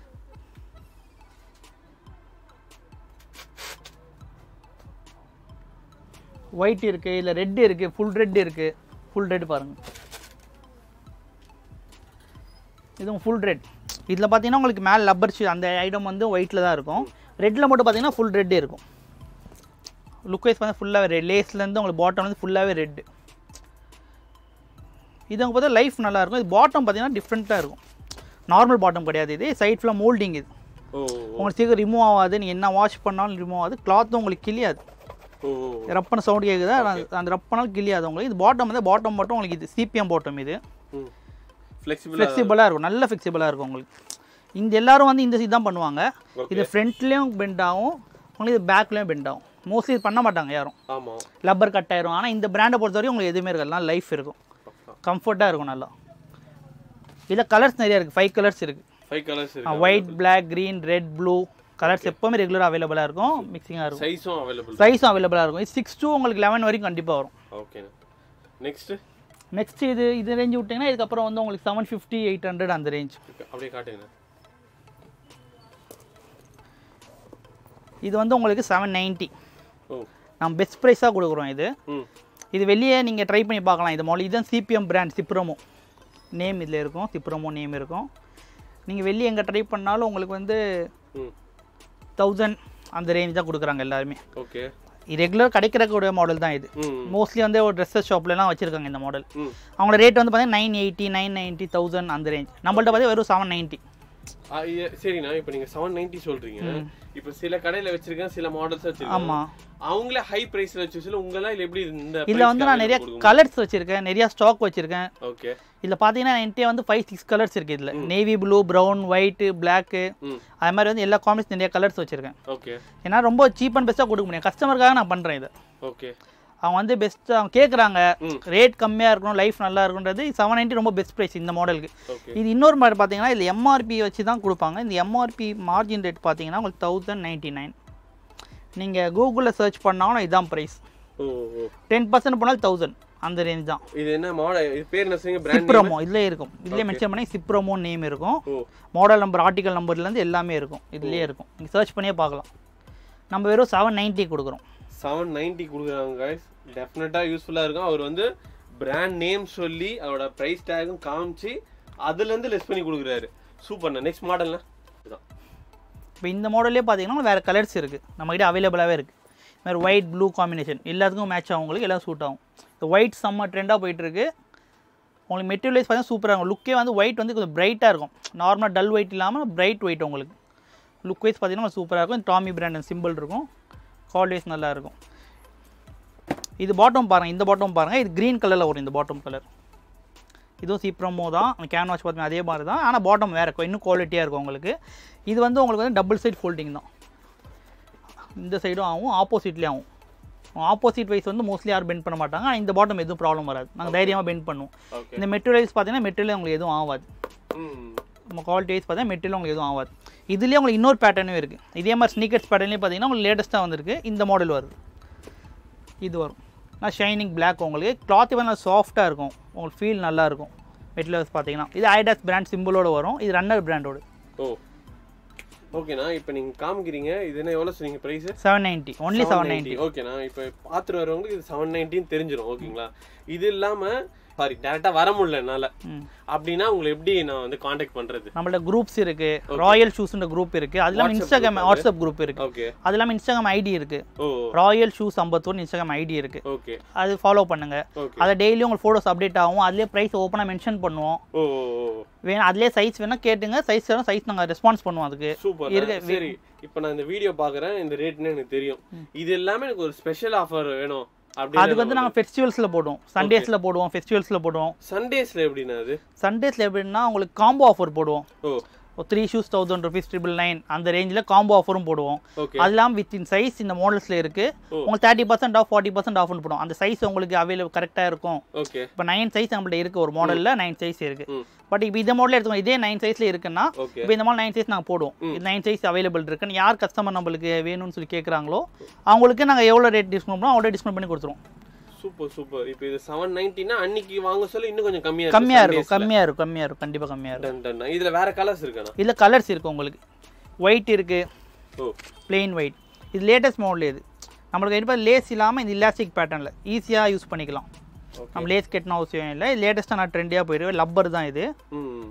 ஒயிட் இருக்குது இல்லை ரெட் இருக்குது ஃபுல் ரெட் இருக்குது ஃபுல் ரெட் பாருங்கள் இதுவும் ஃபுல் ரெட் இதில் பார்த்தீங்கன்னா உங்களுக்கு மேலே லப்பர் ஷீ அந்த ஐட்டம் வந்து ஒயிட்டில் தான் இருக்கும் ரெட்டில் மட்டும் பார்த்தீங்கன்னா ஃபுல் ரெட் இருக்கும் லுக் வைஸ் பார்த்தா ஃபுல்லாகவே ரெட் லேஸ்லேருந்து உங்களுக்கு பாட்டம் வந்து ஃபுல்லாகவே ரெட்டு இது அவங்க பார்த்தா லைஃப் நல்லாயிருக்கும் இது பாட்டம் பார்த்தீங்கன்னா டிஃப்ரெண்ட்டாக இருக்கும் நார்மல் பாட்டம் கிடையாது இது சைட் ஃபுல்லாக மோல்டிங் இது ஓ உங்களுக்கு சீக்கிரம் ரிமூவ் ஆகாது நீங்கள் என்ன வாஷ் பண்ணாலும் ரிமூவ் ஆகாது கிளாத்தும் உங்களுக்கு கிளியாது ஓ ரப்பன சவுண்ட் கேட்குதா அந்த ரப்பனால் கிளியாது உங்களுக்கு இது பாட்டம் வந்து பாட்டம் மட்டும் உங்களுக்கு இது சிபிஎம் பாட்டம் இது ம் ஃப்ளெக்சிபிள் ஃப்ளெக்சிபிளாக இருக்கும் நல்ல ஃப்ளெக்சிபிளாக இருக்கும் உங்களுக்கு இந்த எல்லாரும் வந்து இந்த சீட் தான் பண்ணுவாங்க Okay. இது ஃப்ரண்ட்லேயும் பெண்ட் ஆகும் உங்களுக்கு இது பேக்லேயும் பெண்ட் ஆகும் மோஸ்ட்லி இது பண்ண மாட்டாங்க யாரும் ஆமா லப்பர் கட் ஆயிரும் ஆனால் இந்த பிராண்டை பொறுத்த வரைக்கும் உங்களுக்கு எதுவுமே இருக்காது நல்லா லைஃப் இருக்கும் கம்ஃபர்ட்டாக இருக்கும் நல்லா இதில் கலர்ஸ் நிறைய இருக்குது ஃபைவ் கலர்ஸ் இருக்குது ஃபைவ் கலர்ஸ் இருக்கு white black green red blue colours எப்போவுமே ரெகுலராக அவைலபிளாக இருக்கும் மிக்சிங்காக இருக்கும் சைஸும் அவைலபிள் ப்ரைஸும் அவைலபிளாக இருக்கும் இது சிக்ஸ் டூ உங்களுக்கு லெவன் வரைக்கும் கண்டிப்பாக வரும் ஓகேண்ணா நெக்ஸ்ட் நெக்ஸ்ட் இது இது ரேஞ்ச் விட்டிங்கன்னா இதுக்கப்புறம் வந்து உங்களுக்கு செவன் ஃபிஃப்டி எயிட் ஹண்ட்ரட் அந்த ரேஞ்ச் அப்படியே காட்டுங்கண்ணா இது வந்து உங்களுக்கு செவன் நைன்ட்டி ஓ நம்ம பெஸ்ட் ப்ரைஸாக கொடுக்குறோம் இது ம் இது வெளியே நீங்கள் ட்ரை பண்ணி பார்க்கலாம் இது மொழி இதுதான் சிபிஎம் பிராண்ட் சிப்ரமோ நேம் இதில் இருக்கும் சிப்ரமோ நேம் இருக்கும் நீங்கள் வெளியே எங்கே ட்ரை பண்ணாலும் உங்களுக்கு வந்து ம் தௌசண்ட் அந்த ரேஞ்ச் தான் கொடுக்குறாங்க எல்லாருமே ஓகே ரெகுலர் கிடைக்கிறக்கூடிய மாடல் தான் இது ம் மோஸ்ட்லி வந்து ஒரு ட்ரெஸ்ஸஸ் ஷாப்லலாம் வச்சுருக்காங்க இந்த மாடல் ம் அவங்களோட ரேட் வந்து பார்த்தீங்கன்னா nine eighty nine ninety thousand அந்த ரேஞ்ச் நம்மள்ட்ட பார்த்தீங்கன்னா வெறும் செவன் நைன்ட்டி ஆ, இ- சரிண்ணா இப்போ நீங்க செவன் நைன்டி சொல்றீங்க இப்போ சில கடையில வச்சிருக்கேன் சில மாடல்ஸ் வச்சிருக்கேன் ஆமாம் அவங்களே ஹை பிரைஸ்ல வச்சு சில உங்களா இல்ல எப்படி இந்த இதில் வந்து நான் நிறைய கலர்ஸ் வச்சுருக்கேன் நிறைய ஸ்டாக் வச்சுருக்கேன் ஓகே இதில் பார்த்தீங்கன்னா என்கிட்ட வந்து ஃபைவ் சிக்ஸ் கலர்ஸ் இருக்குது இதில் navy blue brown white black ம் அது மாதிரி வந்து எல்லா காமிக்ஸ் நிறைய கலர்ஸ் வச்சுருக்கேன் ஓகே ஏன்னா ரொம்ப சீப் அண்ட் பெஸ்ட்டாக கொடுக்க முடியும் கஸ்டமருக்காக நான் பண்ணுறேன் இதை ஓகே அவங்க வந்து பெஸ்ட் அவங்க கேட்குறாங்க ம். ரேட் கம்மியாக இருக்கணும் லைஃப் நல்லா இருக்குன்றது செவன் நைன்ட்டி ரொம்ப பெஸ்ட் ப்ரைஸ் இந்த மாடலுக்கு ஓகே இது இன்னொரு மாதிரி பார்த்தீங்கன்னா இதில் எம்ஆர்பி வச்சு தான் கொடுப்பாங்க இந்த எம்ஆர்பி மார்ஜின் ரேட் பார்த்தீங்கன்னா உங்களுக்கு தௌசண்ட் நைன்ட்டி நைன் நீங்கள் கூகுளில் சர்ச் பண்ணாலும் இதுதான் ப்ரைஸ் ஓ ஓ டென் பர்சன்ட் போனாலும் தௌசண்ட் அந்த ரேஞ்ச் தான் இது என்ன மாடல் இது பேர் என்ன செய்யுங்க பிராண்ட் சிப்ரமோ இதிலே இருக்கும் இதிலே மென்ஷன் பண்ணி சிப்ரமோ நேம் இருக்கும் ஓ மாடல் நம்பர் ஆர்டிகல் நம்பர்லேருந்து எல்லாமே இருக்கும் இதுலேயே இருக்கும் நீங்கள் சர்ச் பண்ணியே பார்க்கலாம் நம்ம வெறும் செவன் நைன்ட்டி கொடுக்குறோம் செவன் நைன்டி கொடுக்குறாங்க guys டெஃபினட்டா யூஸ்ஃபுல்லா இருக்கும் அவர் வந்து பிராண்ட் நேம் சொல்லி அவரோட பிரைஸ் டேகும் காமிச்சு அதுல இருந்து லெஸ் பண்ணி கொடுக்குறாரு சூப்பர்ண்ணா நெக்ஸ்ட் மாடல்ண்ணா இதுதான் இப்போ இந்த மாடல்லே பார்த்தீங்கன்னா வேறு கலர்ஸ் இருக்குது நம்மகிட்ட அவைலபிளாகவே இருக்குது இந்த மாதிரி ஒயிட் ப்ளூ காம்பினேஷன் எல்லாத்துக்கும் மேட்ச் ஆகும் உங்களுக்கு எல்லாம் சூட் ஆகும் இந்த ஒயிட் செம்ம ட்ரெண்டாக போயிட்டுருக்கு உங்களுக்கு மெட்டீரியல்ஸ் பார்த்தீங்கன்னா சூப்பராக இருக்கும் லுக்கே வந்து ஒயிட் வந்து கொஞ்சம் பிரைட்டாக இருக்கும் நார்மலாக டல் ஒயிட் இல்லாமல் பிரைட் ஒயிட் உங்களுக்கு லுக் வைஸ் பார்த்தீங்கன்னா சூப்பராக இருக்கும் டாமி பிராண்ட் சிம்பிள் இருக்கும் குவாலிட்டிஸ் நல்லா இருக்கும் இது பாட்டம் பாருங்கள் இந்த பாட்டம் பாருங்கள் இது க்ரீன் கலரில் வரும் இந்த பாட்டம் கலர் இதுவும் சீப்ரமோ தான் அந்த கேன் வாஷ் பார்த்தீங்கன்னா அதே மாதிரி தான் ஆனால் பாட்டம் வேறு இருக்கும் இன்னும் குவாலிட்டியாக இருக்கும் உங்களுக்கு இது வந்து உங்களுக்கு வந்து டபுள் சைட் ஃபோல்டிங் தான் இந்த சைடும் ஆகும் ஆப்போசிட்லேயும் ஆகும் ஆப்போசிட் வைஸ் வந்து மோஸ்ட்லி யாரும் பெண்ட் பண்ண மாட்டாங்க ஆனால் இந்த பாட்டம் எதுவும் ப்ராப்ளம் வராது நாங்கள் தைரியமாக பெண்ட் பண்ணுவோம் ஓகே இந்த மெட்டீரியல்ஸ் பார்த்தீங்கன்னா மெட்டீரியல் உங்களுக்கு எதுவும் ஆகாது ம் நம்ம குவாலிட்டி வைஸ் பார்த்தா மெட்டீரியல் உங்களுக்கு எதுவும் ஆகாது இதுலேயே உங்களுக்கு இன்னொரு பேட்டர்னும் இருக்குது இதே மாதிரி ஸ்னீக்கர்ஸ் பேட்டர்லேயே பார்த்தீங்கன்னா உங்களுக்கு லேட்டஸ்ட்டாக வந்திருக்கு இந்த மாடல் வருது இது வரும் நான் ஷைனிங் Black உங்களுக்கு கிளாத் வந்து நல்லா சாஃப்ட்டாக இருக்கும் உங்களுக்கு ஃபீல் நல்லா இருக்கும் மெட்டீரியல்ஸ் பார்த்தீங்கன்னா இது ஐடாஸ் பிராண்ட் சிம்பிளோட வரும் இது ரன்னர் பிராண்டோட ஓ ஓகேண்ணா இப்போ நீங்க காமிக்கிறீங்க இது என்ன எவ்வளோ சொன்னீங்க price seven ninety only seven ninety ஓகேண்ணா இப்போ பார்த்துட்டு வரவங்களுக்கு இது செவன் நைன்ட்டின்னு தெரிஞ்சிடும் ஓகேங்களா இது இல்லாம சாரி டேரெக்டாக வர முடியல என்னால் ம் அப்படின்னா உங்களை எப்படி நான் வந்து காண்டாக்ட் பண்றது நம்மள்ட்ட குரூப்ஸ் இருக்கு ராயல் ஷூஸ்ன்ற குரூப் இருக்கு அது இல்லாமல் இன்ஸ்டாகிராம் வாட்ஸ்அப் குரூப் இருக்கு ஓகே அது இல்லாமல் இன்ஸ்டாகிராம் ஐடி இருக்கு ஓ Royal Shoes Ambattur Instagram ID இருக்கு ஓகே அது ஃபாலோ பண்ணுங்க ஓகே அதை டெய்லி உங்களுக்கு ஃபோட்டோஸ் அப்டேட் ஆகும் அதுலேயே ப்ரைஸ் ஓப்பனாக மென்ஷன் பண்ணுவோம் ஓ ஓ, ஓ வேணும் அதுலேயே சைஸ் வேணால் கேட்டுங்க சைஸ் வேணும் சைஸ் நாங்கள் ரெஸ்பான்ஸ் பண்ணுவோம் அதுக்கு சூப்பர் இருக்கு. சரி இப்போ நான் இந்த வீடியோ பார்க்குறேன் இந்த ரேட்னு எனக்கு தெரியும் இது எல்லாமே எனக்கு ஒரு ஸ்பெஷல் ஆஃபர் வேணும் அதுக்கு அப்படி வந்து நாங்கள் ஃபெஸ்டிவல்ஸில் போடுவோம் சண்டேஸில் போடுவோம் ஃபெஸ்டிவல்ஸில் போடுவோம் சண்டேஸ்ல எப்படின்னா அது சண்டேஸில் எப்படின்னா உங்களுக்கு காம்போ ஆஃபர் போடுவோம் ஓ three shoes thousand rupees triple nine அந்த ரேஞ்சில் காம்போ ஆஃபரும் போடுவோம் ஓகே அது இல்லாமல் வித் இன் சைஸ் இந்த மாடல்ஸில் இருக்குது ஓ. உங்களுக்கு thirty percent off forty percent ஆஃப்னு போடும் அந்த சைஸ் உங்களுக்கு அவைலபிள் கரெக்டாக இருக்கும் ஓகே இப்போ நைன் சைஸ் நம்மள்ட்ட இருக்குது ஒரு மாடலில் நைன் சைஸ் இருக்குது ம் பட் இப்போ இந்த மாடல் எடுத்துக்கோங்க இதே நைன் சைஸில் இருக்குன்னா ஓகே இப்போ இந்த மாதிரி நைன் சைஸ் நாங்கள் போடுவோம் இது நைன் சைஸ் அவைலபிள் இருக்குன்னு யார் கஸ்டமர் நம்மளுக்கு வேணும்னு சொல்லி கேட்குறாங்களோ அவங்களுக்கு நாங்கள் எவ்வளோ ரேட் டிஸ்கவுண்ட் பண்ணோம் அவ்வளோ டிஸ்கவுண்ட் பண்ணி கொடுத்துருவோம் சூப்பர் சூப்பர் இப்போ இது செவன் நைன்ட்டினா அன்னைக்கு வாங்க சொல்ல இன்னும் கொஞ்சம் கம்மியா கம்மியாக இருக்கும் கம்மியாக இருக்கும் கம்மியாக இருக்கும் கண்டிப்பாக கம்மியாக இருக்கும் டன் டன் இதுல வேற கலர்ஸ் இருக்காண்ணா இதில் கலர்ஸ் இருக்குது உங்களுக்கு ஒயிட் இருக்குது ஓ plain ஒயிட் இது லேட்டஸ்ட் மாடல் இது நம்மளுக்கு கண்டிப்பாக லேஸ் இல்லாமல் இந்த இலாஸ்டிக் பேட்டர்னில் ஈஸியாக யூஸ் பண்ணிக்கலாம் ஓகே நம்ம லேஸ் கட்டணும் அவசியம் இல்லை இது லேட்டஸ்ட்டாக நான் ட்ரெண்டியாக போயிடுவேன் லப்பர் தான் இது ம்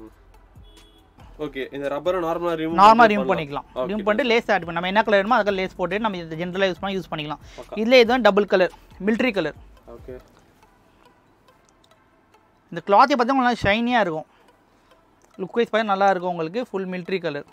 ஓகே இந்த ரப்பரை நார்மலா ரிமூவ் நார்மலாக ரிமூவ் பண்ணிக்கலாம் ரிமூவ் பண்ணிட்டு லேஸ் ஆட் பண்ணி நம்ம என்ன கலர் வேணுமோ அதுக்கு லேஸ் போட்டு நம்ம இது ஜென்ரலாக யூஸ் பண்ணி யூஸ் பண்ணிக்கலாம் இதில் இதுதான் double colour military colour okay இந்த கிளாத்தை பார்த்தா நல்லா ஷைனியாக இருக்கும் லுக் வைஸ் பார்த்தா நல்லா இருக்கும் உங்களுக்கு full military colour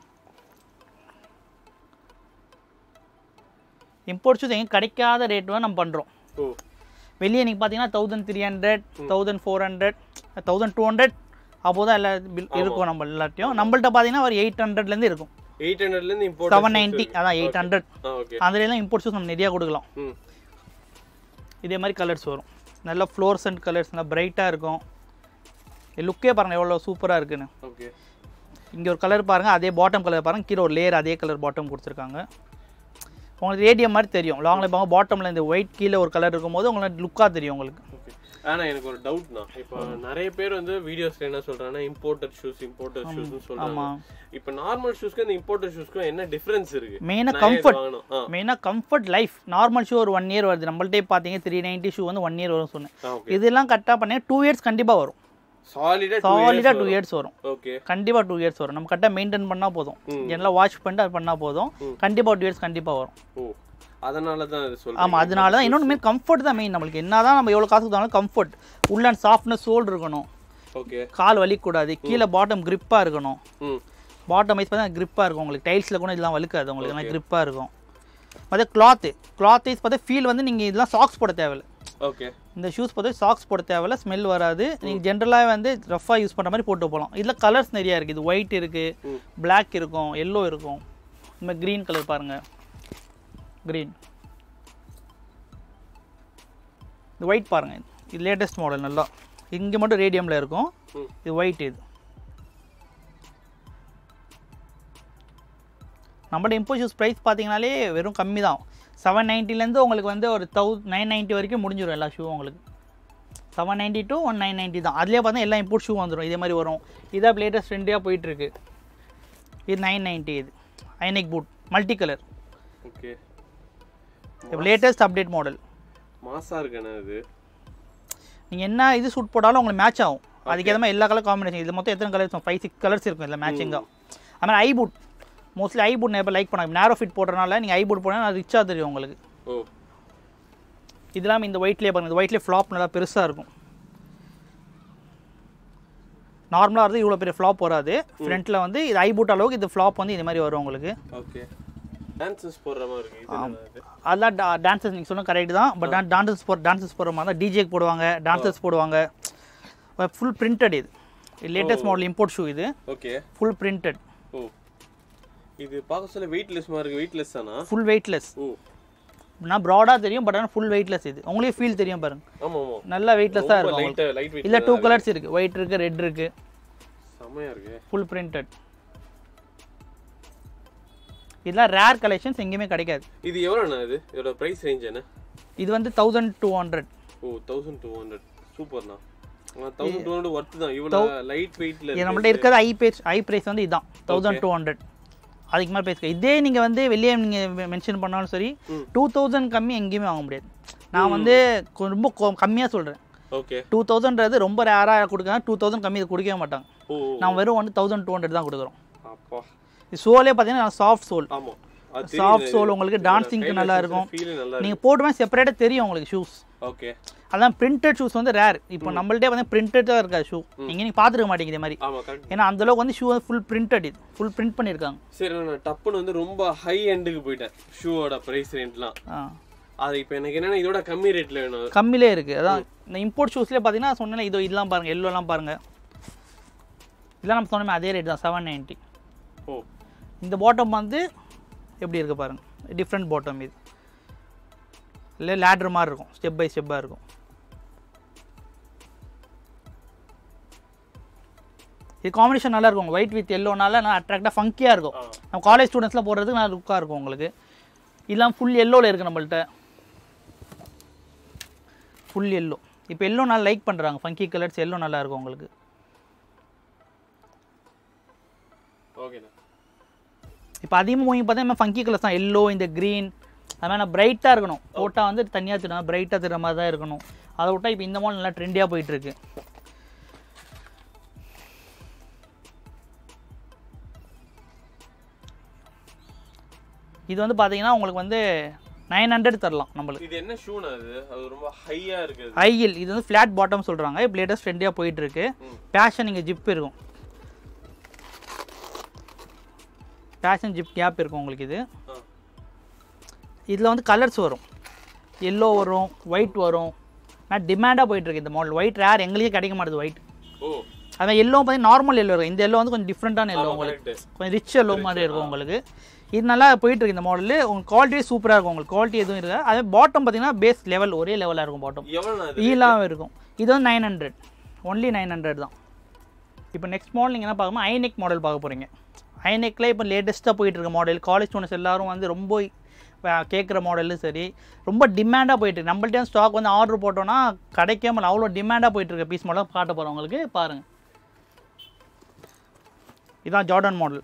import shoes எங்கேயும் கிடைக்காத ரேட் தான் நம்ம பண்ணுறோம் ஓ வெளியே நீங்கள் பார்த்தீங்கன்னா thousand three hundred thousand four hundred thousand two hundred அப்போ தான் எல்லா bill இருக்கும் நம்ம எல்லாத்தையும் நம்மள்ட்ட பார்த்தீங்கன்னா ஒரு எயிட் ஹண்ட்ரட்லேருந்து இருக்கும் எயிட் ஹண்ட்ரட்லேருந்து இம்போர்ட் செவன் நைன்ட்டி அதான் எயிட் ஹண்ட்ரட் ஆ ஓகே அதுலாம் இம்போர்ட் ஷூஸ் நம்ம நிறையா கொடுக்கலாம் ம் இதே மாதிரி கலர்ஸ் வரும் நல்ல ஃப்ளோர்சன்ட் கலர்ஸ் நல்லா பிரைட்டாக இருக்கும் லுக்கே பாருங்கள் எவ்வளோ சூப்பராக இருக்குன்னு ஓகே இங்கே ஒரு கலர் பாருங்கள் அதே பாட்டம் கலர் பாருங்கள் கீழே ஒரு லேயர் அதே கலர் பாட்டம் கொடுத்துருக்காங்க உங்களுக்கு ரேடியம் மாதிரி தெரியும் லாங்கில் பாருங்க பாட்டமில் இந்த ஒயிட் கீழே ஒரு கலர் இருக்கும்போது உங்களுக்கு லுக்காக தெரியும் உங்களுக்கு ஓகே ஆனா எனக்கு ஒரு டவுட்னா இப்போ நிறைய பேர் வந்து வீடியோஸ்ல என்ன சொல்றாங்கன்னா இம்போர்ட்டட் ஷூஸ் இம்போர்ட்டட் ஷூஸ்னு சொல்றாங்க ஆமாம் இப்போ நார்மல் ஷூஸ்க்கு இந்த இம்போர்ட்டட் ஷூஸ்க்கும் என்ன டிஃபரன்ஸ் இருக்கு மெயினாக நான் ஏன் இது கம்ஃபர்ட் வாங்கணும் ஆ மெயினாக கம்ஃபர்ட் லைஃப் நார்மல் ஷூ ஒரு ஒன் இயர் வருது நம்மள்ட்டே பார்த்தீங்க த்ரீ நைன்ட்டி ஷூ வந்து ஒன் இயர் வரும் சொன்னேன் ஆ ஓகே இதெல்லாம் கரெக்டாக பண்ணி டூ இயர்ஸ் கண்டிப்பாக வரும் சாலிடா சாலிடாக டூ இயர்ஸ் வரும் ஓகே கண்டிப்பாக டூ இயர்ஸ் வரும் நம்ம கரெக்டாக மெயின்டைன் பண்ணால் போதும் ம். எல்லாம் வாஷ் பண்ணிட்டு அது பண்ணால் போதும் கண்டிப்பாக டூ இயர்ஸ் கண்டிப்பாக வரும் ஓ அதனால தான் இது சொல்றேன் ஆமாம் அதனால தான் இன்னொன்று மெயின் கம்ஃபர்ட் தான் மெயின் நம்மளுக்கு என்ன தான் நம்ம எவ்வளோ காசு கொடுத்தாலும் கம்ஃபர்ட் உள்ள சாஃப்ட்னஸ் சோல் இருக்கணும் ஓகே கால் வலிக்கூடாது கீழே பாட்டம் grip-ஆ இருக்கணும் ம் பாட்டம் வைஸ் பார்த்தா grip-ஆ இருக்கும் உங்களுக்கு டைல்ஸில் கூட இதெல்லாம் வலுக்காது உங்களுக்கு எல்லாம் grip-ஆ இருக்கும் அதே கிளாத்து கிளாத் வைஸ் பார்த்தா ஃபீல் வந்து நீங்கள் இதெல்லாம் சாக்ஸ் போட தேவையில்ல ஓகே இந்த ஷூஸ் பார்த்தா சாக்ஸ் போட தேவையில்ல ஸ்மெல் வராது நீங்கள் ஜென்ரலாக வந்து ரஃபாக யூஸ் பண்ணுற மாதிரி போட்டு போகலாம் இதில் கலர்ஸ் நிறையா இருக்குது இது ஒயிட் இருக்குது ம். Black இருக்கும் எல்லோ இருக்கும் இந்த மாதிரி க்ரீன் கலர் பாருங்கள் க்ரீன் இது ஒயிட் பாருங்கள் இது லேட்டஸ்ட் மாடல் நல்லா இங்கே மட்டும் ரேடியமில் இருக்கும் ம். இது ஒயிட் இது நம்மளோட இம்போ ஷூஸ் ப்ரைஸ் பார்த்தீங்கனாலே வெறும் கம்மி தான் செவன் நைன்ட்டிலேருந்து உங்களுக்கு வந்து ஒரு தௌ நைன் நைன்ட்டி வரைக்கும் முடிஞ்சிடும் எல்லா ஷூவும் உங்களுக்கு seven ninety to one nine ninety தான் அதுலேயே பார்த்தா எல்லா இம்போர்ட் ஷூ வந்துடும் இதே மாதிரி வரும் இதான் லேட்டஸ்ட் ட்ரெண்டியாக போயிட்டுருக்கு இது நைன் நைன்ட்டி இது high neck boot multi colour okay latest update model மாசா இருக்கேண்ணா இது நீங்கள் என்ன இது சூட் போட்டாலும் உங்களுக்கு மேட்ச் ஆகும் அதுக்கேற்ற மாதிரி எல்லா கலர் காம்பினேஷன் இது மொத்தம் எத்தனை கலர்ஸ் ஃபைவ் சிக்ஸ் கலர்ஸ் இருக்கும் இதில் மேட்சிங்காக அது மாதிரி high boot mostly high boot நிறைய பேர் லைக் பண்ணாங்க நேரோ ஃபிட் போடுறதுனால நீங்கள் ஐ பூட் போனால் அது ரிச்சாக தெரியும் உங்களுக்கு ஓ இதெல்லாம் இந்த ஒயிட்லேயே பாருங்க இந்த ஒயிட்லேயே ஃப்ளாப் நல்லா பெருசாக இருக்கும் நார்மலாக இருந்து இவ்வளோ பெரிய ஃப்ளாப் வராது ஃப்ரண்ட்டில் வந்து இது ஐ பூட் அளவுக்கு இது ஃப்ளாப் வந்து இந்த மாதிரி வரும் உங்களுக்கு ஓகே டான்சஸ் போடுற மாதிரி இருக்கு இது என்னண்ணா இது அதெல்லாம் டான்சஸ் நீங்கள் சொன்ன கரெக்ட் தான் பட் டான்சஸ் போட டான்சஸ் போடுற மாதிரி தான் டிஜேக்கு போடுவாங்க டான்சஸ் போடுவாங்க ஃபுல் பிரிண்டட் இது லேட்டஸ்ட் மாடல் இம்போர்ட் ஷூ இது ஓகே ஃபுல் பிரிண்டட் ஓ இது பார்க்க சொல்ல வெயிட்லெஸ் மாதிரி இருக்கு வெயிட்லெஸ் தானா ஃபுல் வெயிட்லெஸ் ஓ நான் ப்ராடாக தெரியும் பட் ஆனால் ஃபுல் வெயிட்லெஸ் இது உங்களே ஃபீல் தெரியும் பாருங்க ஆமா ஆமா நல்லா வெயிட்லெஸ்ஸாக ரொம்ப இருக்கும் லைட் லைட் வெயிட் இல்லை டூ கலர்ஸ் இருக்குது ஒயிட் இருக்குது ரெட் இருக்குது செமையா இருக்கு ஃபுல் பிரிண்டட் இதெல்லாம் ரேர் கலெக்ஷன்ஸ் எங்கேயுமே கிடைக்காது இது எவ்வளோண்ணா இது இதோட ப்ரைஸ் ரேஞ்ச் என்ன இது வந்து தௌசண்ட் டூ ஹண்ட்ரட் ஓ தௌசண்ட் டூ ஹண்ட்ரட் சூப்பர்ண்ணா தௌசண்ட் டூ ஹண்ட்ரட் ஒர்த்து தான் இவ்வளோ லைட் வெயிட்ல இது நம்மள்ட்ட இருக்கிறது ஐ பேஸ் ஐ ப்ரைஸ் வந்து இதுதான் தௌசண்ட் டூ ஹண்ட்ரட் அதுக்கு மேலே பேசுக இதே நீங்கள் வந்து வெளியே நீங்கள் மென்ஷன் பண்ணாலும் சரி ம். டூ தௌசண்ட் கம்மி எங்கேயுமே வாங்க முடியாது நான் வந்து கொ- ரொம்ப கம்மியாக சொல்கிறேன் ஓகே டூ தௌசண்ட்றது ரொம்ப ரேராக கொடுக்குறாங்க டூ தௌசண்ட் கம்மி இது கொடுக்கவே மாட்டாங்க ஓ நான் வெறும் வந்து தௌசண்ட் டூ ஹண்ட்ரட் தான் கொடுக்குறோம் அப்பா இது சோலே பார்த்தீங்கன்னா சாஃப்ட் சோல் ஆமா அது சாஃப்ட் சோல் உங்களுக்கு டான்சிங்க்கு நல்லா இருக்கும் ஃபீல் நல்லா நீங்கள் போட்டுமே செப்பரேட்டாக தெரியும் உங்களுக்கு ஷூஸ் ஓகே அதான் பிரிண்டட் ஷூஸ் வந்து ரேர் இப்போ நம்மள்ட்டே வந்து பிரிண்டடாக இருக்காது ஷூ நீங்கள் நீங்கள் பார்த்துருக்க மாட்டீங்க இதே மாதிரி ஆமா கரெக்ட் ஏன்னா அந்த அளவுக்கு வந்து ஷூ வந்து ஃபுல் பிரிண்டட் இது ஃபுல் பிரிண்ட் பண்ணியிருக்காங்க சரி நான் டப்புன்னு வந்து ரொம்ப ஹை எண்டுக்கு போயிட்டேன் ஷூவோட ப்ரைஸ் ரேட்லாம் ஆ அது இப்போ எனக்கு என்னன்னா இதோட கம்மி ரேட்ல வேணும் கம்மிலே இருக்குது அதான் இந்த இம்போர்ட் ஷூஸ்லேயே பார்த்தீங்கன்னா சொன்னேன் இதோ இதெல்லாம் பாருங்கள் எல்லோலாம் பாருங்கள் இதெல்லாம் நம்ம சொன்னோமே அதே ரேட் தான் செவன் நைன்ட்டி ஓ இந்த பாட்டம் வந்து எப்படி இருக்குது பாருங்கள் டிஃப்ரெண்ட் பாட்டம் இது இல்லை லேட்ரு மாதிரி இருக்கும் ஸ்டெப் பை ஸ்டெப்பாக இருக்கும் இது காம்பினேஷன் நல்லா இருக்கும் ஒயிட் வித் எல்லோனால நல்லா அட்ராக்டாக ஃபங்கியாக இருக்கும் ஆ. நம்ம காலேஜ் ஸ்டூடெண்ட்ஸ்லாம் போடுறதுக்கு நல்லா லுக்காக இருக்கும் உங்களுக்கு இதெல்லாம் ஃபுல் எல்லோவில் இருக்குது நம்மள்ட்ட ஃபுல் எல்லோ இப்போ எல்லோ நல்லா லைக் பண்ணுறாங்க ஃபங்கி கலர்ஸ் எல்லோ நல்லா இருக்கும் உங்களுக்கு ஓகேண்ணா இப்போ அதிகமாக மூவி பார்த்தா நம்ம ஃபங்கி கலர்ஸ் தான் எல்லோ இந்த க்ரீன் அது மாதிரி பிரைட்டாக இருக்கணும் போட்டால் வந்து தனியாக தெரியும் பிரைட்டாக தெரிற மாதிரி தான் இருக்கணும் அதை விட்டா இப்போ இந்த மாடல் நல்லா ட்ரெண்டியாக போயிட்டுருக்கு இது வந்து பார்த்தீங்கன்னா உங்களுக்கு வந்து நைன் ஹண்ட்ரட் தரலாம் நம்மளுக்கு இது என்ன ஷூனா அது அது ரொம்ப ஹையா இருக்குது ஐயில் இது வந்து ஃப்ளாட் பாட்டம் சொல்கிறாங்க இப்போ லேட்டஸ்ட் ட்ரெண்டியாக போயிட்டுருக்கு ம். பேஷன் இங்கே ஜிப் இருக்கும் பேஷன் ஜிப் கேப் இருக்கும் உங்களுக்கு இது ஆ இதில் வந்து கலர்ஸ் வரும் எல்லோ வரும் ஒயிட் வரும் நான் டிமாண்டாக போயிட்டுருக்கு இந்த மாடல் ஒயிட் ரேர் எங்களுக்கே கிடைக்க மாட்டேது ஒயிட் ஓ அதான் எல்லோ பார்த்தீங்கன்னா நார்மல் எல்லோ இருக்கும் இந்த எல்லோ வந்து கொஞ்சம் டிஃப்ரெண்ட்டான எல்லோ ஆமா, உங்களுக்கு correct. கொஞ்சம் ரிச் எல்லோ மாதிரி இருக்கும் உங்களுக்கு இது நல்லா போயிட்டு இருக்கு இந்த மாடல் உங்களுக்கு குவாலிட்டி சூப்பராக இருக்கும் உங்களுக்கு குவாலிட்டி எதுவும் இருக்காது அதே பாட்டம் பார்த்தீங்கன்னா பேஸ் லெவல் ஒரே லெவலாக இருக்கும் பாட்டம் எவ்வளோ இது ஈலாகவும் இருக்கும் இது வந்து nine hundred only nine hundred தான் இப்போ நெக்ஸ்ட் மாடல் நீங்கள் என்ன பார்க்கணும் ஐநெக் மாடல் பார்க்க போகிறீங்க ஐநெக்கில் இப்போ லேட்டஸ்ட்டாக போயிட்டு இருக்க மாடல் காலேஜ் ஸ்டூடெண்ட்ஸ் எல்லாரும் வந்து ரொம்ப கேட்குற மாடலும் சரி ரொம்ப டிமாண்டாக போயிட்டு இருக்கு நம்மள்ட்ட ஸ்டாக் வந்து ஆர்டர் போட்டோன்னா கிடைக்காம அவ்வளோ டிமாண்டாக போயிட்டு இருக்க பீஸ் மாடல் காட்ட போகிறோம் உங்களுக்கு பாருங்கள் இதான் ஜார்டன் மாடல்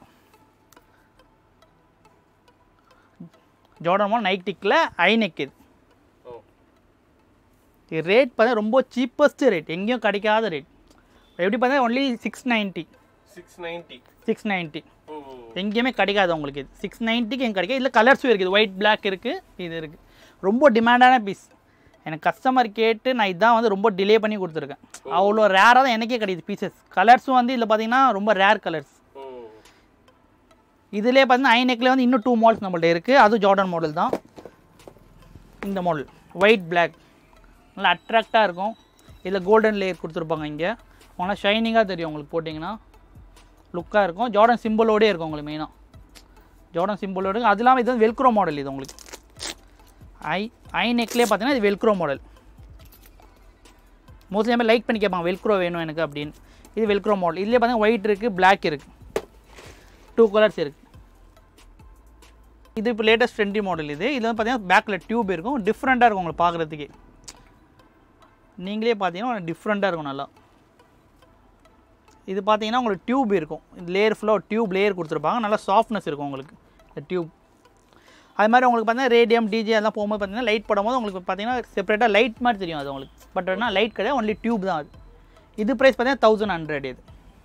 ஜார்டன் மாடல் நைட்டிக்கில் ஐநெக் இது ஓ இது ரேட் பார்த்தா ரொம்ப சீப்பஸ்ட் ரேட் எங்கேயும் கிடைக்காத ரேட் எப்படி பார்த்தா only six ninety six ninety six ninety ஓ எங்கேயுமே கிடைக்காது உங்களுக்கு இது சிக்ஸ் நைன்ட்டிக்கு எங்கே கிடைக்காது இதில் கலர்ஸும் இருக்குது ஒயிட் பிளாக் இருக்குது இது இருக்குது ரொம்ப டிமாண்டான பீஸ் எனக்கு கஸ்டமர் கேட்டு நான் இதான் வந்து ரொம்ப டிலே பண்ணி கொடுத்துருக்கேன் அவ்வளோ ரேராக தான் எனக்கே கிடைக்குது பீசஸ் கலர்ஸும் வந்து இதில் பார்த்தீங்கன்னா ரொம்ப ரேர் கலர்ஸ் ஓ இதிலே பார்த்தீங்கன்னா ஐநெக்கில் வந்து இன்னும் டூ மாடல்ஸ் நம்மள்ட்ட இருக்குது அதுவும் ஜார்டன் மாடல் தான் இந்த மாடல் ஒயிட் பிளாக் நல்லா அட்ராக்டாக இருக்கும் இதில் கோல்டன் லேயர் கொடுத்துருப்பாங்க இங்கே உங்களால் ஷைனிங்காக தெரியும் உங்களுக்கு போட்டிங்கன்னா லுக்காக இருக்கும் ஜார்டன் சிம்பிளோடே இருக்கும் உங்களுக்கு மெயினாக ஜார்டன் சிம்பிளோட இருக்கும் அது இல்லாமல் இது வந்து வெல்க்ரோ மாடல் இது உங்களுக்கு ஐ ஐ நெக்லேயே பார்த்தீங்கன்னா இது வெல்க்ரோ மாடல் மோஸ்ட்லி எல்லாமே லைக் பண்ணி கேட்பாங்க வெல்க்ரோ வேணும் எனக்கு அப்படின்னு இது வெல்க்ரோ மாடல் இதுலேயே பார்த்தீங்கன்னா ஒயிட் இருக்குது பிளாக் இருக்குது டூ கலர்ஸ் இருக்குது இது இப்போ லேட்டஸ்ட் ட்ரெண்டி மாடல் இது இது வந்து பார்த்தீங்கன்னா பேக்கில் டியூப் இருக்கும் டிஃப்ரெண்ட்டாக இருக்கும் உங்களுக்கு பார்க்குறதுக்கே நீங்களே பார்த்தீங்கன்னா டிஃப்ரெண்ட்டாக இருக்கும் நல்லா இது பார்த்தீங்கன்னா உங்களுக்கு டியூப் இருக்கும் இந்த லேயர் ஃபுல்லாக டியூப் லேயர் கொடுத்துருப்பாங்க நல்லா சாஃப்ட்னஸ் இருக்கும் உங்களுக்கு இந்த டியூப் அது மாதிரி உங்களுக்கு பார்த்தீங்கன்னா ரேடியம் டிஜே எல்லாம் போகும்போது பார்த்தீங்கன்னா லைட் போடும்போது உங்களுக்கு பார்த்தீங்கன்னா செப்பரேட்டாக லைட் மாதிரி தெரியும் அது உங்களுக்கு பட் ஆனால் லைட் கிடையாது ஒன்லி டியூப் தான் அது இது ப்ரைஸ் பார்த்தீங்கன்னா தௌசண்ட் ஹண்ட்ரட் இது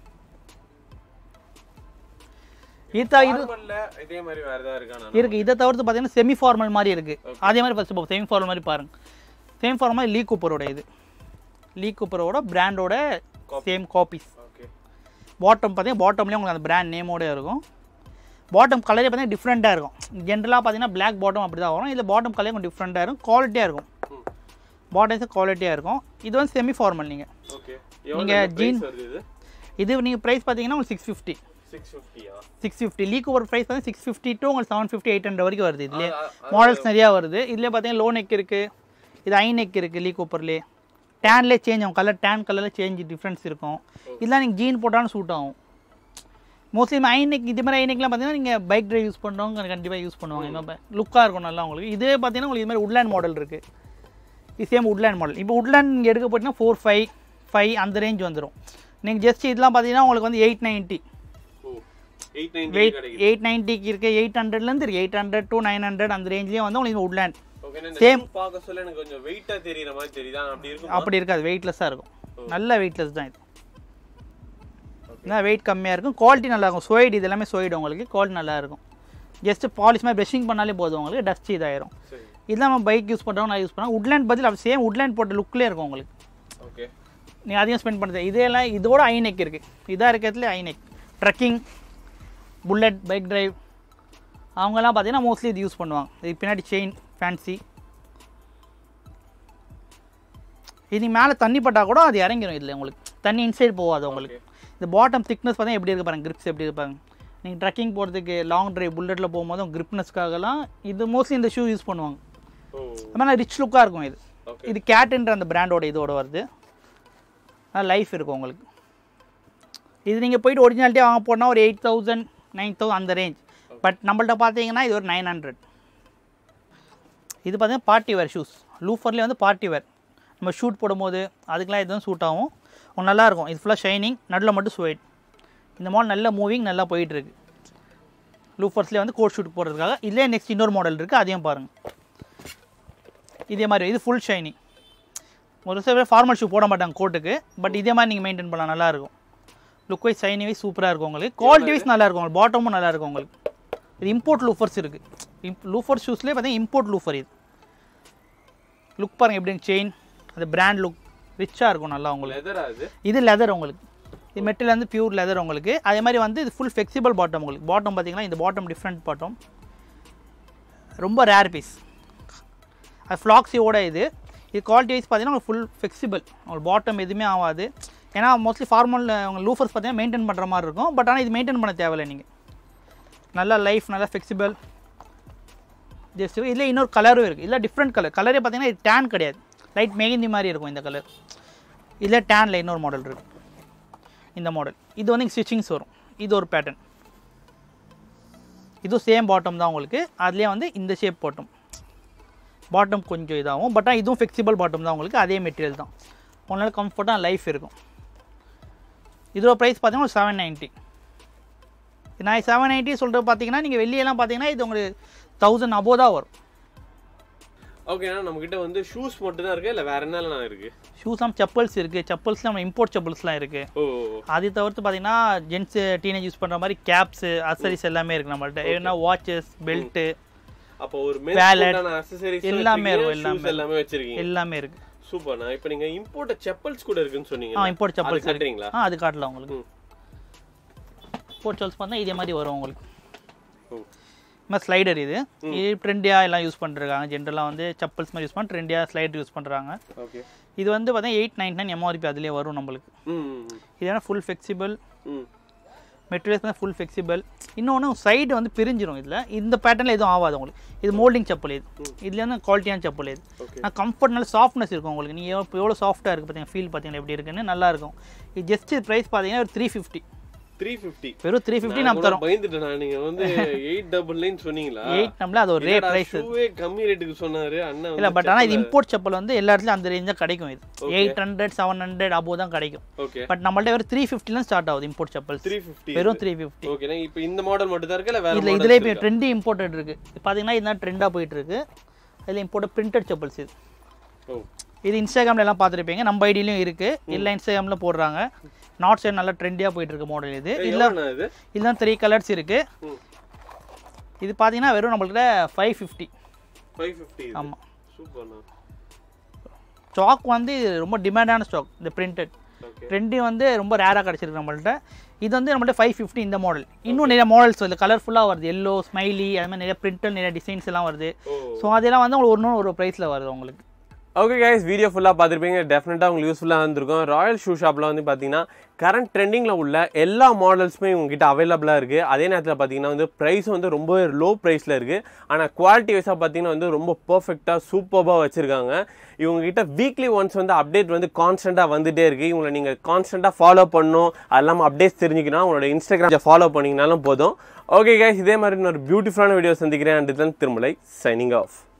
இது இது நார்மல்ல இதே மாதிரி வேற ஏதாவது இருக்கா இருக்கு இதை தவிர்த்து பார்த்தீங்கன்னா செமி ஃபார்மல் மாதிரி இருக்கு அதே மாதிரி ஃபர்ஸ்ட் செமி ஃபார்மல் மாதிரி பாருங்க செமி ஃபார்மல் லீ கூப்பரோட இது லீ கூப்பரோட பிராண்டோட சேம் காப்பீஸ் ஓகே பாட்டம் பார்த்தீங்கன்னா பாட்டம்லேயே உங்களுக்கு அந்த பிராண்ட் நேமோட இருக்கும் பாட்டம் கலரே பார்த்தீங்கன்னா டிஃப்ரெண்ட்டாக இருக்கும் ஜென்ரலாக பார்த்தீங்கன்னா பிளாக் பாட்டம் அப்படி தான் வரும் இதில் பாட்டம் கலர் கொஞ்சம் டிஃப்ரெண்ட்டாக இருக்கும் குவாலிட்டியாக இருக்கும் பாட்டம்ஸ் குவாலிட்டியாக இருக்கும் இது வந்து செமி ஃபார்மல் நீங்கள் ஓகே நீங்க எவ்வளோ jean- ஜீன் வருது இது இது நீங்கள் ப்ரைஸ் பார்த்தீங்கன்னா உங்களுக்கு சிக்ஸ் ஃபிஃப்டி சிக்ஸ் ஃபிஃப்டியா சிக்ஸ் ஃபிஃப்டி லீக் ஓவர் ப்ரைஸ் வந்து சிக்ஸ் ஃபிஃப்டி டூ உங்களுக்கு செவன் ஃபிஃப்டி எயிட் ஹண்ட்ரட் வரைக்கும் வருது இதுலேயே அது- அது- மாடல்ஸ் நிறையா வருது இதுலேயே பார்த்தீங்கன்னா லோ நெக் இருக்குது இது ஐ நெக் இருக்குது லீ கூப்பர்லேயே டேன்லேயே சேஞ்ச் ஆகும் கலர் டேன் கலரில் சேஞ்ச் டிஃப்ரென்ஸ் இருக்கும் இதெல்லாம் நீங்கள் ஜீன் போட்டாலும் சூட் ஆகும் மோஸ்ட்லி ஐ நெக் இது மாதிரி ஐ நெக்லாம் பார்த்தீங்கன்னா நீங்கள் பைக் டிரைவ் யூஸ் பண்ணுறவங்க கண்டிப்பாக யூஸ் பண்ணுவாங்க இந்த லுக்காக இருக்கும் நல்லா உங்களுக்கு இதே பார்த்தீங்கன்னா உங்களுக்கு இது மாதிரி உட்லேண்ட் மாடல் இருக்குது இது சேம் உட்லேண்ட் மாடல் இப்போ உட்லேண்ட் நீங்கள் எடுக்க போட்டிங்கன்னா ஃபோர் ஃபைவ் ஃபைவ் அந்த ரேஞ்ச் வந்துடும் நீங்கள் ஜஸ்ட் இதெல்லாம் பார்த்தீங்கன்னா உங்களுக்கு வந்து எயிட் நைன்ட்டி ஓ எயிட் நைன்டி வெயிட் கிடைக்குது எயிட் நைன்ட்டிக்கு இருக்குது எயிட் ஹண்ட்ரட்லேருந்து இருக்குது eight hundred to nine hundred அந்த ரேஞ்ச்லேயே வந்து உங்களுக்கு உட்லேண்ட் ஓகே இந்த Same. shoe பார்க்க சொல்ல எனக்கு கொஞ்சம் வெயிட்டா தெரியுற மாதிரி தெரியுதா அப்படி இருக்கும் அப்படி இருக்காது வெயிட்லெஸ்ஸாக இருக்கும் நல்ல வெயிட்லெஸ் தான் இது என்ன வெயிட் கம்மியாக இருக்கும் குவாலிட்டி நல்லா இருக்கும் சோய்டு இது எல்லாமே சோய்டு உங்களுக்கு குவாலிட்டி நல்லா இருக்கும் ஜஸ்ட் பாலிஷ் மாதிரி ப்ரஷிங் பண்ணாலே போதும் உங்களுக்கு டஸ்ட் இதாயிரும் சரி இதெல்லாம் நம்ம பைக் யூஸ் பண்ணுறவங்க நான் யூஸ் பண்ணுவேன் உட்லேண்ட் பதில் அது சேம் உட்லேண்ட் போட்ட லுக்லேயே இருக்கும் உங்களுக்கு ஓகே நீங்கள் அதிகம் ஸ்பெண்ட் பண்ணுறது இதெல்லாம் இதோட ஐநெக் இருக்குது இதாக இருக்கிறதுல high neck trekking Bullet bike drive அவங்கெல்லாம் பார்த்தீங்கன்னா மோஸ்ட்லி இது யூஸ் பண்ணுவாங்க இது பின்னாடி செயின் ஃபேன்சி இது மேலே தண்ணி பட்டால் கூட அது இறங்கிடும் இதில் உங்களுக்கு தண்ணி இன்சைட் போகாது உங்களுக்கு இந்த பாட்டம் திக்னஸ் பார்த்தா எப்படி இருக்கு பாருங்க கிரிப்ஸ் எப்படி இருப்பாங்க நீங்கள் ட்ரக்கிங் போகிறதுக்கு லாங் டிரைவ் புல்லட்டில் போகும்போது கிரிப்னஸ்க்காகலாம் இது மோஸ்ட்லி இந்த ஷூ யூஸ் பண்ணுவாங்க ஓ அது மாதிரி ரிச் லுக்காக இருக்கும் இது ஓகே இது கேட்டுன்ற அந்த பிராண்டோட இதோட வருது லைஃப் இருக்கும் உங்களுக்கு இது நீங்கள் போயிட்டு ஒரிஜினாலிட்டி வாங்க போனால் ஒரு எயிட் தௌசண்ட் நைன் தௌசண்ட் அந்த ரேஞ்ச் பட் நம்மள்ட்ட பார்த்தீங்கன்னா இது ஒரு நைன் ஹண்ட்ரட் இது பார்த்தீங்கன்னா பார்ட்டி வேர் ஷூஸ் லூஃபர்லேயே வந்து பார்ட்டி வேர் நம்ம ஷூட் போடும்போது அதுக்கெலாம் இது வந்து சூட் ஆகும் உங்களுக்கு நல்லா இருக்கும் இது ஃபுல்லாக ஷைனிங் நடுவில் மட்டும் ஸ்வைட் இந்த மாடல் நல்ல மூவிங் நல்லா போயிட்டுருக்கு லூஃபர்ஸ்லேயே வந்து கோட் ஷூட் போடுறதுக்காக இதுலேயே நெக்ஸ்ட் இன்னொரு மாடல் இருக்குது அதையும் பாருங்கள் இதே மாதிரி இது ஃபுல் ஷைனிங் ஒரு சில பேர் ஃபார்மல் ஷூ போட மாட்டாங்க கோட்டுக்கு பட் இதே மாதிரி நீங்கள் மெயின்டைன் பண்ணலாம் நல்லா இருக்கும் லுக் வைஸ் ஷைனி வைஸ் சூப்பராக இருக்கும் உங்களுக்கு குவாலிட்டி வைஸ் நல்லா இருக்கும் உங்களுக்கு பாட்டமும் நல்லா இருக்கும் உங்களுக்கு இது இம்போர்ட் லூஃபர்ஸ் இருக்குது இம் லூஃபர் ஷூஸ்லேயே பார்த்தீங்கன்னா இம்போர்ட் லூஃபர் இது லுக் பாருங்கள் எப்படி செயின் அந்த பிராண்ட் லுக் ரிச்சாக இருக்கும் நல்லா உங்களுக்கு லெதரா இது இது லெதர் உங்களுக்கு இது மெட்டல் வந்து பியூர் லெதர் உங்களுக்கு அதே மாதிரி வந்து இது ஃபுல் ஃப்ளெக்சிபிள் பாட்டம் உங்களுக்கு பாட்டம் பார்த்தீங்கன்னா இந்த பாட்டம் டிஃப்ரெண்ட் பாட்டம் ரொம்ப ரேர் பீஸ் அது ஃப்ளாக்ஸியோட இது இது குவாலிட்டி வைஸ் பார்த்தீங்கன்னா உங்களுக்கு ஃபுல் ஃப்ளெக்சிபிள் உங்களுக்கு பாட்டம் எதுவுமே ஆகாது ஏன்னா மோஸ்ட்லி ஃபார்மல் உங்கள் லூஃபர்ஸ் பார்த்தீங்கன்னா மெயின்டைன் பண்ணுற மாதிரி இருக்கும் பட் ஆனால் இது மெயின்டைன் பண்ண தேவையில்லை நீங்கள் நல்லா லைஃப் நல்லா ஃப்ளெக்சிபிள் ஜஸ்ட் இதில் இன்னொரு கலரும் இருக்குது இல்லை டிஃப்ரெண்ட் கலர் கலரே பார்த்தீங்கன்னா இது டேன் கிடையாது லைட் மெகந்தி மாதிரி இருக்கும் இந்த கலர் இதில் டேனில் இன்னொரு மாடல் இருக்குது இந்த மாடல் இது வந்து ஸ்டிச்சிங்ஸ் வரும் இது ஒரு பேட்டர்ன் இதுவும் சேம் பாட்டம் தான் உங்களுக்கு அதுலேயே வந்து இந்த ஷேப் பாட்டம் பாட்டம் கொஞ்சம் இதாகும் பட் ஆனால் இதுவும் ஃப்ளெக்சிபிள் பாட்டம் தான் உங்களுக்கு அதே மெட்டீரியல் தான் உங்களால் கம்ஃபர்ட்டாக லைஃப் இருக்கும் இதோட ப்ரைஸ் பார்த்தீங்கன்னா ஒரு செவன் நைன்ட்டி நான் செவன் நைன்ட்டி சொல்கிறது பார்த்தீங்கன்னா நீங்கள் வெளியெல்லாம் பார்த்தீங்கன்னா இது உங்களுக்கு தௌசண்ட் அபோவ் தான் வரும் ஓகேண்ணா நம்ம கிட்ட வந்து ஷூஸ் மட்டும் தான் இருக்கு இல்ல வேற என்னலாம் இருக்கு ஷூஸாம் செப்பல்ஸ் இருக்குது செப்பல்ஸில் நம்ம இம்போர்ட் செப்பல்ஸ்லாம் இருக்குது ஓ அது தவிர்த்து பார்த்தீங்கன்னா ஜென்ஸு டீனேஜ் யூஸ் பண்ணுற மாதிரி கேப்ஸு அசரிஸ் எல்லாமே இருக்குது நம்மள்ட்ட ஏன்னா வாட்சஸ் பெல்ட்டு அப்போ ஒரு Wallet. மென்ஸ் அக்சசரிஸ் எல்லாமே இருக்கும், எல்லாமே. எல்லாமே வச்சிருக்கீங்க எல்லாமே இருக்குது சூப்பர்ண்ணா இப்போ நீங்க இம்போர்ட் செப்பல்ஸ் கூட இருக்குன்னு சொன்னீங்க ஆ இம்போர்ட் செப்பல்ஸ் கட்டுறீங்களா ஆ அது காட்டலாம் உங்களுக்கு ம். இம்போர்ட் செப்பல்ஸ் பார்த்தா இதே மாதிரி வரும் உங்களுக்கு ஓ இந்த ஸ்லைடர் இது இது ட்ரெண்டியாக எல்லாம் யூஸ் பண்ணிருக்காங்க ஜென்ரலாக வந்து செப்பல்ஸ் மாதிரி யூஸ் பண்ணி ட்ரெண்டியாக ஸ்லைடர் யூஸ் பண்ணுறாங்க ஓகே இது வந்து பார்த்தீங்கன்னா எயிட் நைன் நைன் எம்ஆர்பி அதிலே வரும் நம்மளுக்கு ம் இது ஏன்னா ஃபுல் ஃப்ளெக்சிபிள் ம் மெட்டீரியல்ஸ் வந்து ஃபுல் ஃப்ளெக்சிபிள் இன்னொன்று சைடு வந்து பிரிஞ்சிரும் இதில் இந்த பேட்டர்னில் எதுவும் ஆகாது உங்களுக்கு இது மோல்டிங் செப்பல் இது இதுல வந்து குவாலிட்டியான செப்பல் இது ஓகே நான் கம்ஃபர்ட் நல்ல சாஃப்ட்னஸ் இருக்கும் உங்களுக்கு நீங்கள் எவ்வளோ எவ்வளோ சாஃப்ட்டாக இருக்குது பார்த்தீங்கன்னா ஃபீல் பார்த்தீங்கன்னா எப்படி இருக்குன்னு நல்லா இருக்கும் இது ஜஸ்ட் ப்ரைஸ் பார்த்தீங்கன்னா ஒரு த்ரீ ஃபிஃப்டி த்ரீ ஃபிஃப்டி வெறும் த்ரீ ஃபிஃப்டி நம்ம தரோம் பயந்துட்டேன் நீங்க வந்து எயிட் டபுள் நைன் சொன்னீங்களா எயிட் நம்மள அது ஒரு ரே ப்ரைஸ் ஷூவே கம்மி ரேட்டுக்கு சொன்னாரு அண்ணன் இல்லை வந்து பட் ஆனால் இது இம்போர்ட் செப்பல் வந்து எல்லா இடத்துலையும் அந்த ரேஞ்ச் தான் கிடைக்கும் இது Okay. Eight hundred seven hundred above தான் கிடைக்கும் ஓகே பட் நம்மள்ட்ட வெறும் த்ரீ ஃபிஃப்டிலாம் ஸ்டார்ட் ஆகுது இம்போர்ட் செப்பல்ஸ் த்ரீ ஃபிஃப்டி வெறும் த்ரீ ஃபிஃப்டி ஓகேண்ணா இப்போ இந்த மாடல் மட்டும் தான் இருக்கு இல்ல வேற இதில் models இதில் இப்போ இருக்கா? ட்ரெண்டி இம்போர்ட்டட் இருக்குது பார்த்தீங்கன்னா இதுதான் ட்ரெண்டாக போயிட்டு இருக்கு இதில் இம்போர்ட் பிரிண்டட் செப்பல்ஸ் இது ஓ இது இன்ஸ்டாகிராம்ல எல்லாம் பார்த்துருப்பீங்க நம்ம ஐடியிலையும் இருக்குது இல்லை இன்ஸ்டாகிராமில் போடுறாங்க நார்த் சைடு நல்லா ட்ரெண்டியாக போயிட்டு இருக்கு மாடல் இது இல்லை எவ்வளோண்ணா இது இதெல்லாம் த்ரீ கலர்ஸ் இருக்குது ம் இது பார்த்தீங்கன்னா வெறும் நம்மள்கிட்ட ஃபைவ் ஃபிஃப்டி ஃபைவ் ஃபிஃப்டி ஆமாம் சூப்பர்ண்ணா ஸ்டாக் வந்து இது ரொம்ப டிமாண்டான ஸ்டாக் இந்த பிரிண்டட் ஓகே ட்ரெண்டி வந்து ரொம்ப ரேராக கிடச்சிருக்கு நம்மள்ட்ட இது வந்து நம்மள்ட்ட ஃபைவ் ஃபிஃப்டி இந்த மாடல் இன்னும் நிறைய மாடல்ஸ் வருது கலர்ஃபுல்லாக வருது எல்லோ ஸ்மைலி அது மாதிரி நிறைய பிரிண்டட் நிறைய டிசைன்ஸ் எல்லாம் வருது ஓ ஸோ அதெல்லாம் வந்து உங்களுக்கு ஒன்று ஒரு ப்ரைஸில் வருது உங்களுக்கு ஓகே கைஸ் வீடியோ ஃபுல்லாக பார்த்துருப்பீங்க டெஃபினட்டாக உங்களுக்கு யூஸ்ஃபுல்லாக இருந்திருக்கும் ராயல் ஷூ ஷாப்பில் வந்து பார்த்தீங்கன்னா கரண்ட் ட்ரெண்டிங்கில் உள்ள எல்லா மாடல்ஸுமே உங்ககிட்ட அவைலபிளாக இருக்குது அதே நேரத்தில் பார்த்தீங்கன்னா வந்து ப்ரைஸ் வந்து ரொம்ப லோ ப்ரைஸில் இருக்குது ஆனால் குவாலிட்டி வைஸாக பார்த்தீங்கன்னா வந்து ரொம்ப பர்ஃபெக்டாக சூப்பராக வச்சுருக்காங்க இவங்ககிட்ட வீக்லி ஒன்ஸ் வந்து அப்டேட் வந்து கான்ஸ்டண்ட்டாக வந்துட்டே இருக்குது இவங்களை நீங்கள் கான்ஸ்டண்ட்டாக ஃபாலோ பண்ணணும் அது இல்லாமல் அப்டேட்ஸ் தெரிஞ்சுக்கணும் உங்களோட இன்ஸ்டாகிராம் ஃபாலோ பண்ணிங்கனாலும் போதும் ஓகே கைஸ் இதே மாதிரி இன்னொரு பியூட்டிஃபுல்லான வீடியோ சந்திக்கிறேன் அண்ட் திருமலை சைனிங் ஆஃப்